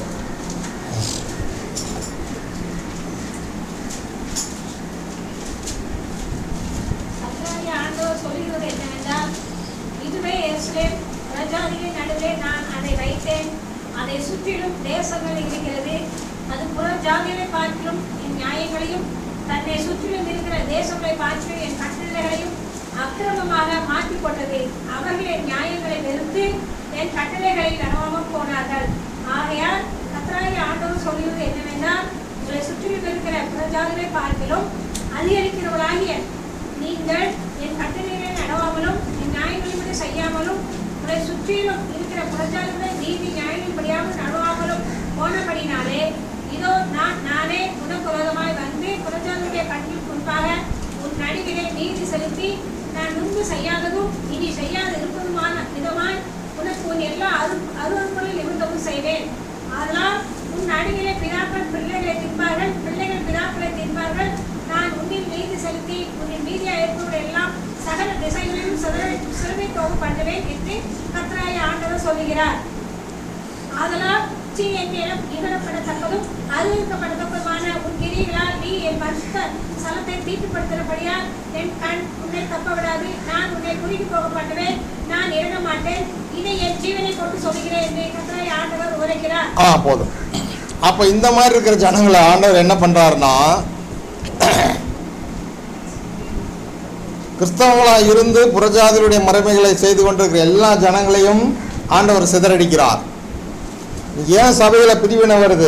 கர்த்தராகிய ஆண்டவர் சொல்லுகிறது என்னவென்றால், இதுவே எருசலேம், புறஜாதிகளின் நடுவே நான் அதை வைத்தேன். அதை சுற்றிலும் தேசங்கள் இருக்கிறது. அது புறஜாதிகளை பார்க்கிலும் என் நியாயங்களையும், தன்னை சுற்றிலும் இருக்கிற தேசங்களை பார்க்கிலும் என் கட்டளைகளையும் அக்கிரமமாக மாற்றிப் போட்டது. அவர்கள் என் நியாயங்களை வெறுத்து என் கட்டளைகளை நடவாமல் போனார்கள். ஆகையால் கர்த்தராகிய ஆண்டவர் சொல்லுவது என்னவென்றால், உங்களை சுற்றிலும் இருக்கிற புறஜாதிகளை பார்க்கிலும் அதிகரிக்கிறவர்களாகிய நீங்கள் என் கட்டளைகளை நடவாமலும் என் நியாயங்களின்படி செய்யாமலும் உங்களை சுற்றிலும் இருக்கிற புறஜாதிகளை நீதி நியாயங்களின்படியாமல் நடவாமலும் போனபடினாலே இதோ நான் நானே உனக்கு விரோதமாய் வந்து புறஜாதிகளுடைய கண்ணில் முன்பாக உன் நடுவிலே நீதி செலுத்தி நான் முன்பு செய்யாததும் இனி செய்யாது இருப்பதுமான விதமாய் உனக்கு உன் எல்லா அரு அருவருப்பான போக பண்ணுவேன் என்று கர்த்தராகிய ஆண்டவர் சொல்லுகிறார் ஆதலால் சீ என் நிலம் இகழப்படத்தக்கதும் அருவருக்கப்படத்தக்கதுமான உன் கிரிகளால் நீ என் பரிசுத்த ஸ்தலத்தை தீட்டுப்படுத்துகிறபடியால் என் கண் உன்னை தப்ப விடாது நான் உன்னை குறுகி போக பண்ணுவேன் நான் இறங்க மாட்டேன் இதை என் ஜீவனை கொண்டு சொல்கிறேன் என்று கர்த்தராகிய ஆண்டவர் உரைக்கிறார் ஆ போதும் அப்போ இந்த மாதிரி இருக்கிற ஜனங்களை ஆண்டவர் என்ன பண்ணுறாருன்னா கிறிஸ்தவங்களாக இருந்து புறஜாதிகளுடைய மறைமைகளை செய்து கொண்டிருக்கிற எல்லா ஜனங்களையும் ஆண்டவர் சிதறடிக்கிறார் ஏன் சபையில் பிரிவினை வருது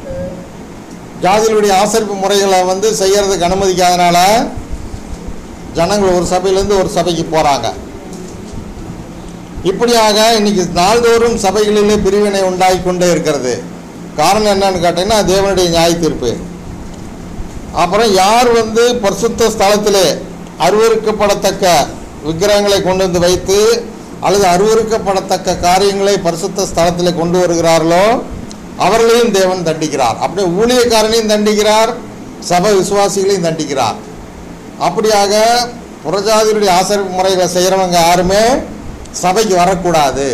ஜாதிகளுடைய ஆசரிப்பு முறைகளை வந்து செய்யறதுக்கு அனுமதிக்காதனால ஜனங்கள் ஒரு சபையிலேருந்து ஒரு சபைக்கு போகிறாங்க இப்படியாக இன்னைக்கு நாள்தோறும் சபைகளிலே பிரிவினை உண்டாகி கொண்டே இருக்கிறது காரணம் என்னன்னு கேட்டீங்கன்னா தேவனுடைய நியாய தீர்ப்பு அப்புறம் யார் வந்து பரிசுத்த ஸ்தலத்திலே அருவருக்கப்படத்தக்க விக்கிரகங்களை கொண்டு வந்து வைத்து அல்லது அருவருக்கப்படத்தக்க காரியங்களை பரிசுத்த ஸ்தலத்திலே கொண்டு வருகிறார்களோ அவர்களையும் தேவன் தண்டிக்கிறார் அப்படியே ஊழியக்காரனையும் தண்டிக்கிறார் சபை விசுவாசிகளையும் தண்டிக்கிறார் அப்படியாக புறஜாதியுடைய ஆசரிப்பு முறைகளை செய்கிறவங்க யாருமே சபைக்கு வரக்கூடாது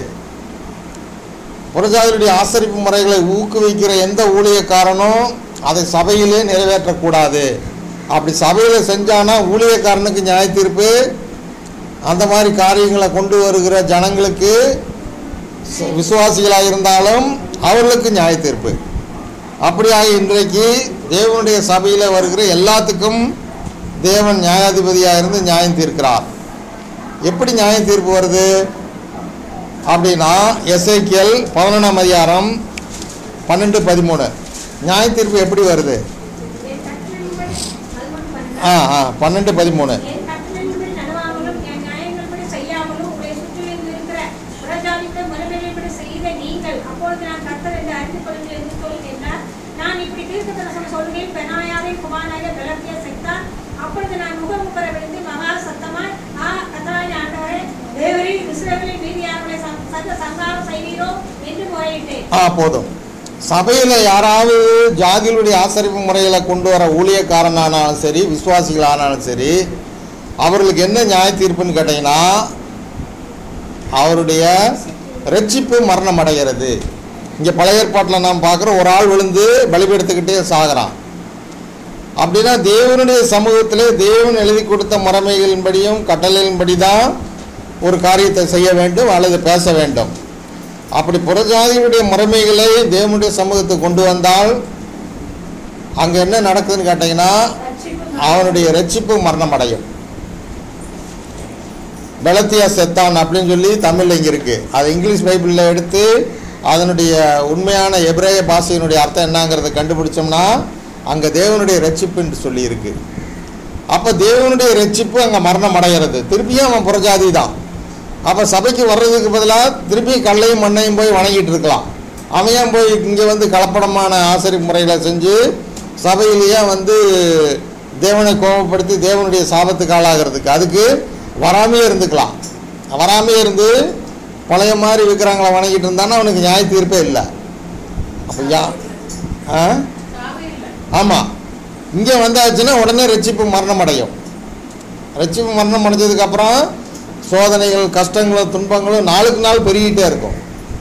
புறஜாதியுடைய ஆசரிப்பு முறைகளை ஊக்குவிக்கிற எந்த ஊழியக்காரனும் அதை சபையிலே நிறைவேற்றக்கூடாது அப்படி சபையில் செஞ்சானா ஊழியக்காரனுக்கு நியாய தீர்ப்பு அந்த மாதிரி காரியங்களை கொண்டு வருகிற ஜனங்களுக்கு ச- விசுவாசிகளாக இருந்தாலும் அவர்களுக்கு நியாய தீர்ப்பு அப்படியாக இன்றைக்கு தேவனுடைய சபையில் வருகிற எல்லாத்துக்கும் தேவன் நியாயாதிபதியாக இருந்து நியாயம் தீர்க்கிறார் எப்படி நியாயம் தீர்ப்பு வருது அப்படின்னா எஸ்ஐக்கியல் பதினொன்றாம் அதிகாரம் பன்னெண்டு பதிமூணு நியாய தீர்ப்பு எப்படி வருது என் கட்டளையின்படி அது மட்டும் பண்ண ஆ ஆ பன்னெண்டு பதிமூணு என் கட்டளையின்படி நடவாமலும் என் நியாயங்கள்படி செய்யாமலும் உங்களை சுற்றிலும் இருக்கிற புறஜாதித்த மறுமையின்படி செய்த நீங்கள் அப்பொழுது நான் கர்த்தர் என்று அறிந்து கொள்ளுங்கள் என்று சொல்கின்றார் நான் இப்படி தீர்க்க தரிசனம் சொல்கிறேன் பெனாயாவின் குமாராக விளக்கிய செத்தான் அப்பொழுது நான் முகமுகர விழுந்து மகா சத்தமாய் ஆ கத்தராய ஆண்டவரே தேவரே இஸ்ரவேலின் மீதியார்களை சங்க சங்காரம் செய்வீரோ என்று முறையிட்டேன் ஆ போதும் சபையில் யாராவது ஜாதிகளுடைய ஆசரிப்பு முறைகளை கொண்டு வர ஊழியக்காரனானாலும் சரி விசுவாசிகளானாலும் சரி அவர்களுக்கு என்ன நியாய தீர்ப்புன்னு கேட்டிங்கன்னா அவருடைய ரட்சிப்பு மரணம் அடைகிறது இங்கே பழைய ஏற்பாட்டில் நாம் பார்க்குறோம் ஒரு ஆள் விழுந்து பலிபெடுத்துக்கிட்டே சாகிறான் அப்படின்னா தேவனுடைய சமூகத்திலே தேவன் எழுதி கொடுத்த முறைமைகளின்படியும் கட்டளையின்படி தான் ஒரு காரியத்தை செய்ய வேண்டும் அல்லது பேச வேண்டும் அப்படி புறஜாதியுடைய முறைமைகளை தேவனுடைய சமூகத்துக்கு கொண்டு வந்தால் அங்கே என்ன நடக்குதுன்னு கேட்டிங்கன்னா ரட்சிப்பு அவனுடைய ரட்சிப்பு மரணம் அடையும் பெலத்தியா செத்தான் அப்படின்னு சொல்லி தமிழில் இங்கே இருக்குது அது இங்கிலீஷ் பைபிளில் எடுத்து அதனுடைய உண்மையான எபிரேய பாஷையினுடைய அர்த்தம் என்னங்கிறத கண்டுபிடிச்சோம்னா அங்கே தேவனுடைய ரட்சிப்புன்னு சொல்லி இருக்கு அப்போ தேவனுடைய ரட்சிப்பு அங்கே மரணம் அடைகிறது திருப்பியும் அவன் புறஜாதி தான் அப்போ சபைக்கு வர்றதுக்கு பதிலாக திருப்பியும் கல்லையும் மண்ணையும் போய் வணங்கிட்டு இருக்கலாம் அவன் ஏன் போய் இங்கே வந்து கலப்படமான ஆசரி முறைகளை செஞ்சு சபையிலேயே வந்து தேவனை கோபப்படுத்தி தேவனுடைய சாபத்துக்கு ஆளாகிறதுக்கு அதுக்கு வராமையே இருந்துக்கலாம் வராமையே இருந்து பழைய மாதிரி விற்கிறாங்களா வணங்கிட்டு இருந்தான்னா அவனுக்கு நியாய தீர்ப்பே இல்லை அப்போ யா ஆ ஆமாம் இங்கே வந்தாச்சுன்னா உடனே ரட்சிப்பு மரணம் அடையும் ரட்சிப்பு மரணம் அடைஞ்சதுக்கப்புறம் சோதனைகள் கஷ்டங்களும் துன்பங்களும் நாளுக்கு நாள் பெருகிட்டே இருக்கும்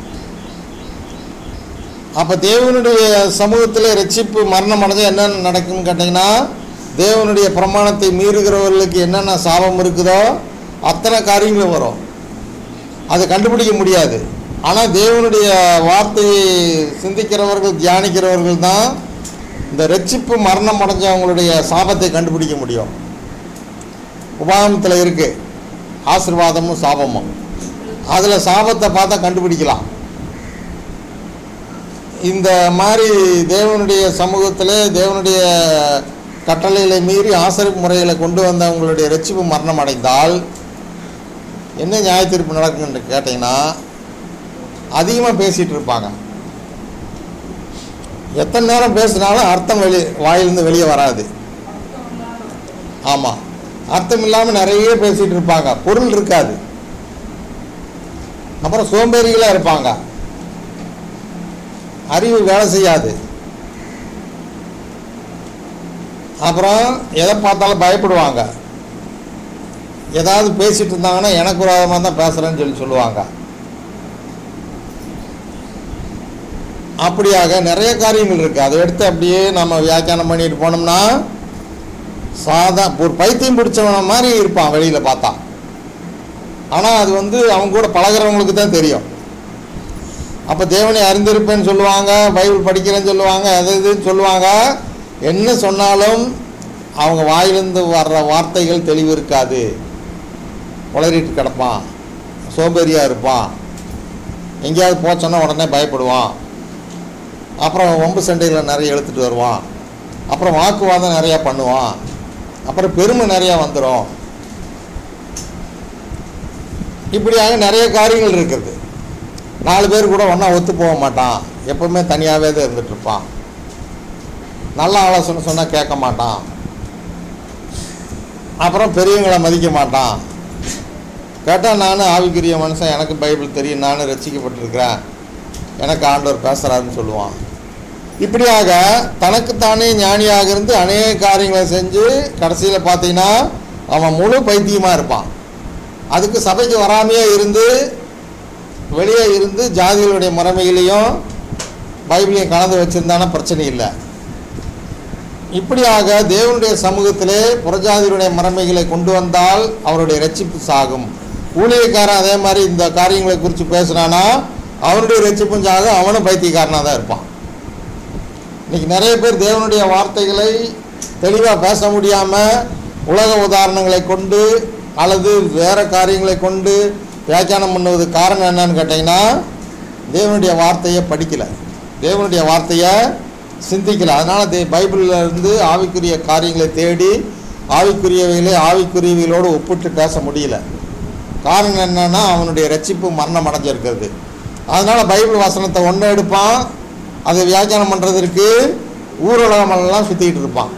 அப்போ தேவனுடைய சமூகத்தில் ரட்சிப்பு மரணம் அடைஞ்சால் என்னென்ன நடக்கும்னு கேட்டிங்கன்னா தேவனுடைய பிரமாணத்தை மீறுகிறவர்களுக்கு என்னென்ன சாபம் இருக்குதோ அத்தனை காரியங்களும் வரும் அதை கண்டுபிடிக்க முடியாது ஆனால் தேவனுடைய வார்த்தையை சிந்திக்கிறவர்கள் தியானிக்கிறவர்கள் தான் இந்த ரட்சிப்பு மரணம் அடைஞ்சவங்களுடைய சாபத்தை கண்டுபிடிக்க முடியும் உபாகமத்தில் இருக்குது ஆசீர்வாதமும் சாபமும் அதில் சாபத்தை பார்த்தா கண்டுபிடிக்கலாம் இந்த மாதிரி தேவனுடைய சமூகத்தில் தேவனுடைய கட்டளைகளை மீறி ஆசரிப்பு முறைகளை கொண்டு வந்தவங்களுடைய ரட்சிப்பு மரணம் அடைந்தால் என்ன நியாய தீர்ப்பு நடக்குன்னு கேட்டிங்கன்னா அதிகமாக பேசிகிட்டு இருப்பாங்க எத்தனை நேரம் பேசினாலும் அர்த்தம் வெளி வாயிலிருந்து வெளியே வராது ஆமாம் அர்த்தம் இல்லாமல் நிறைய பேசிகிட்டு இருப்பாங்க பொருள் இருக்காது அப்புறம் சோம்பேறிகளாக இருப்பாங்க அறிவு வேலை செய்யாது அப்புறம் எதை பார்த்தாலும் பயப்படுவாங்க ஏதாவது பேசிட்டு இருந்தாங்கன்னா எனக்கு விரோதமாக தான் பேசுகிறேன்னு சொல்லி சொல்லுவாங்க அப்படியாக நிறைய காரியங்கள் இருக்குது அதை எடுத்து அப்படியே நம்ம வியாக்கியானம் பண்ணிட்டு போனோம்னா சாதா ஒரு பைத்தியம் பிடிச்சவன மாதிரி இருப்பான் வெளியில் பார்த்தா ஆனால் அது வந்து அவங்க கூட பழகுறவங்களுக்கு தான் தெரியும் அப்போ தேவனை அறிந்திருப்பேன்னு சொல்லுவாங்க பைபிள் படிக்கிறேன்னு சொல்லுவாங்க அது இதுன்னு சொல்லுவாங்க என்ன சொன்னாலும் அவங்க வாயிலிருந்து வர்ற வார்த்தைகள் தெளிவு இருக்காது உளறிட்டு கிடப்பான் சோம்பேறியாக இருப்பான் எங்கேயாவது போச்சோன்னா உடனே பயப்படுவான் அப்புறம் வம்பு சண்டையில் நிறைய இழுத்துட்டு வருவான் அப்புறம் வாக்குவாதம் நிறையா பண்ணுவான் அப்புறம் பெருமை நிறையா வந்துடும் இப்படியாக நிறைய காரியங்கள் இருக்குது நாலு பேர் கூட ஒன்றா ஒத்து போக மாட்டான் எப்பவுமே தனியாகவே தான் இருந்துட்டு இருப்பான் நல்ல ஆலோசனை சொன்னால் கேட்க மாட்டான் அப்புறம் பெரியவங்களை மதிக்க மாட்டான் கேட்டால் நான் ஆவிக்குரிய மனுஷன் எனக்கு பைபிள் தெரியும் நானும் ரசிக்கப்பட்டிருக்கிறேன் எனக்கு ஆண்டவர் பேசுகிறாருன்னு சொல்லுவான் இப்படியாக தனக்குத்தானே ஞானியாக இருந்து அநேக காரியங்களை செஞ்சு கடைசியில் பார்த்தீங்கன்னா அவன் முழு பைத்தியமாக இருப்பான் அதுக்கு சபைக்கு வராமையே இருந்து வெளியே இருந்து ஜாதிகளுடைய முறைமைகளையும் பைபிளையும் கலந்து வச்சுருந்தானா பிரச்சனை இல்லை இப்படியாக தேவனுடைய சமூகத்திலே புறஜாதிகளுடைய முறைமைகளை கொண்டு வந்தால் அவருடைய ரட்சிப்பு சாகும் ஊழியக்காரன் அதே மாதிரி இந்த காரியங்களை குறித்து பேசுனானா அவனுடைய ரட்சிப்பும் சாகும் அவனும் பைத்தியக்காரனாக தான் இருப்பான் இன்னைக்கு நிறைய பேர் தேவனுடைய வார்த்தைகளை தெளிவாக பேச முடியாமல் உலக உதாரணங்களை கொண்டு அல்லது வேறு காரியங்களை கொண்டு வியாக்கியானம் பண்ணுவது காரணம் என்னன்னு கேட்டிங்கன்னா தேவனுடைய வார்த்தையை படிக்கலை தேவனுடைய வார்த்தையை சிந்திக்கல அதனால் தே பைபிளில் இருந்து ஆவிக்குரிய காரியங்களை தேடி ஆவிக்குரியவைகளை ஆவிக்குரியவைகளோடு ஒப்பிட்டு பேச முடியல காரணம் என்னன்னா அவனுடைய ரட்சிப்பு மரணம் அடைஞ்சிருக்கிறது அதனால் பைபிள் வசனத்தை ஒன்று எடுப்பான் அதை வியாக்கியானம் பண்ணுறதற்கு ஊரடகமெல்லாம் சுற்றிக்கிட்டு இருப்பான்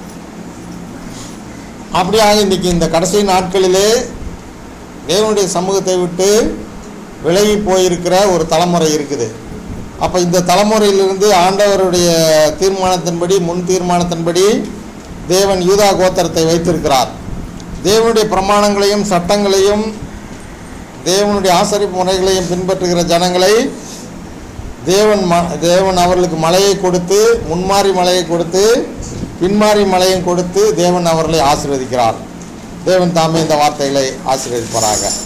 அப்படியாக இன்றைக்கி இந்த கடைசி நாட்களிலே தேவனுடைய சமூகத்தை விட்டு விலகி போயிருக்கிற ஒரு தலைமுறை இருக்குது அப்போ இந்த தலைமுறையிலிருந்து ஆண்டவருடைய தீர்மானத்தின்படி முன் தீர்மானத்தின்படி தேவன் யூதா கோத்திரத்தை வைத்திருக்கிறார் தேவனுடைய பிரமாணங்களையும் சட்டங்களையும் தேவனுடைய ஆசரிப்பு முறைகளையும் பின்பற்றுகிற ஜனங்களை தேவன் ம தேவன் அவர்களுக்கு மலையை கொடுத்து முன்மாறி மலையை கொடுத்து பின்மாறி மலையும் கொடுத்து தேவன் அவர்களை ஆசீர்வதிக்கிறார் தேவன் தாமே இந்த வார்த்தைகளை ஆசீர்வதிப்பாராக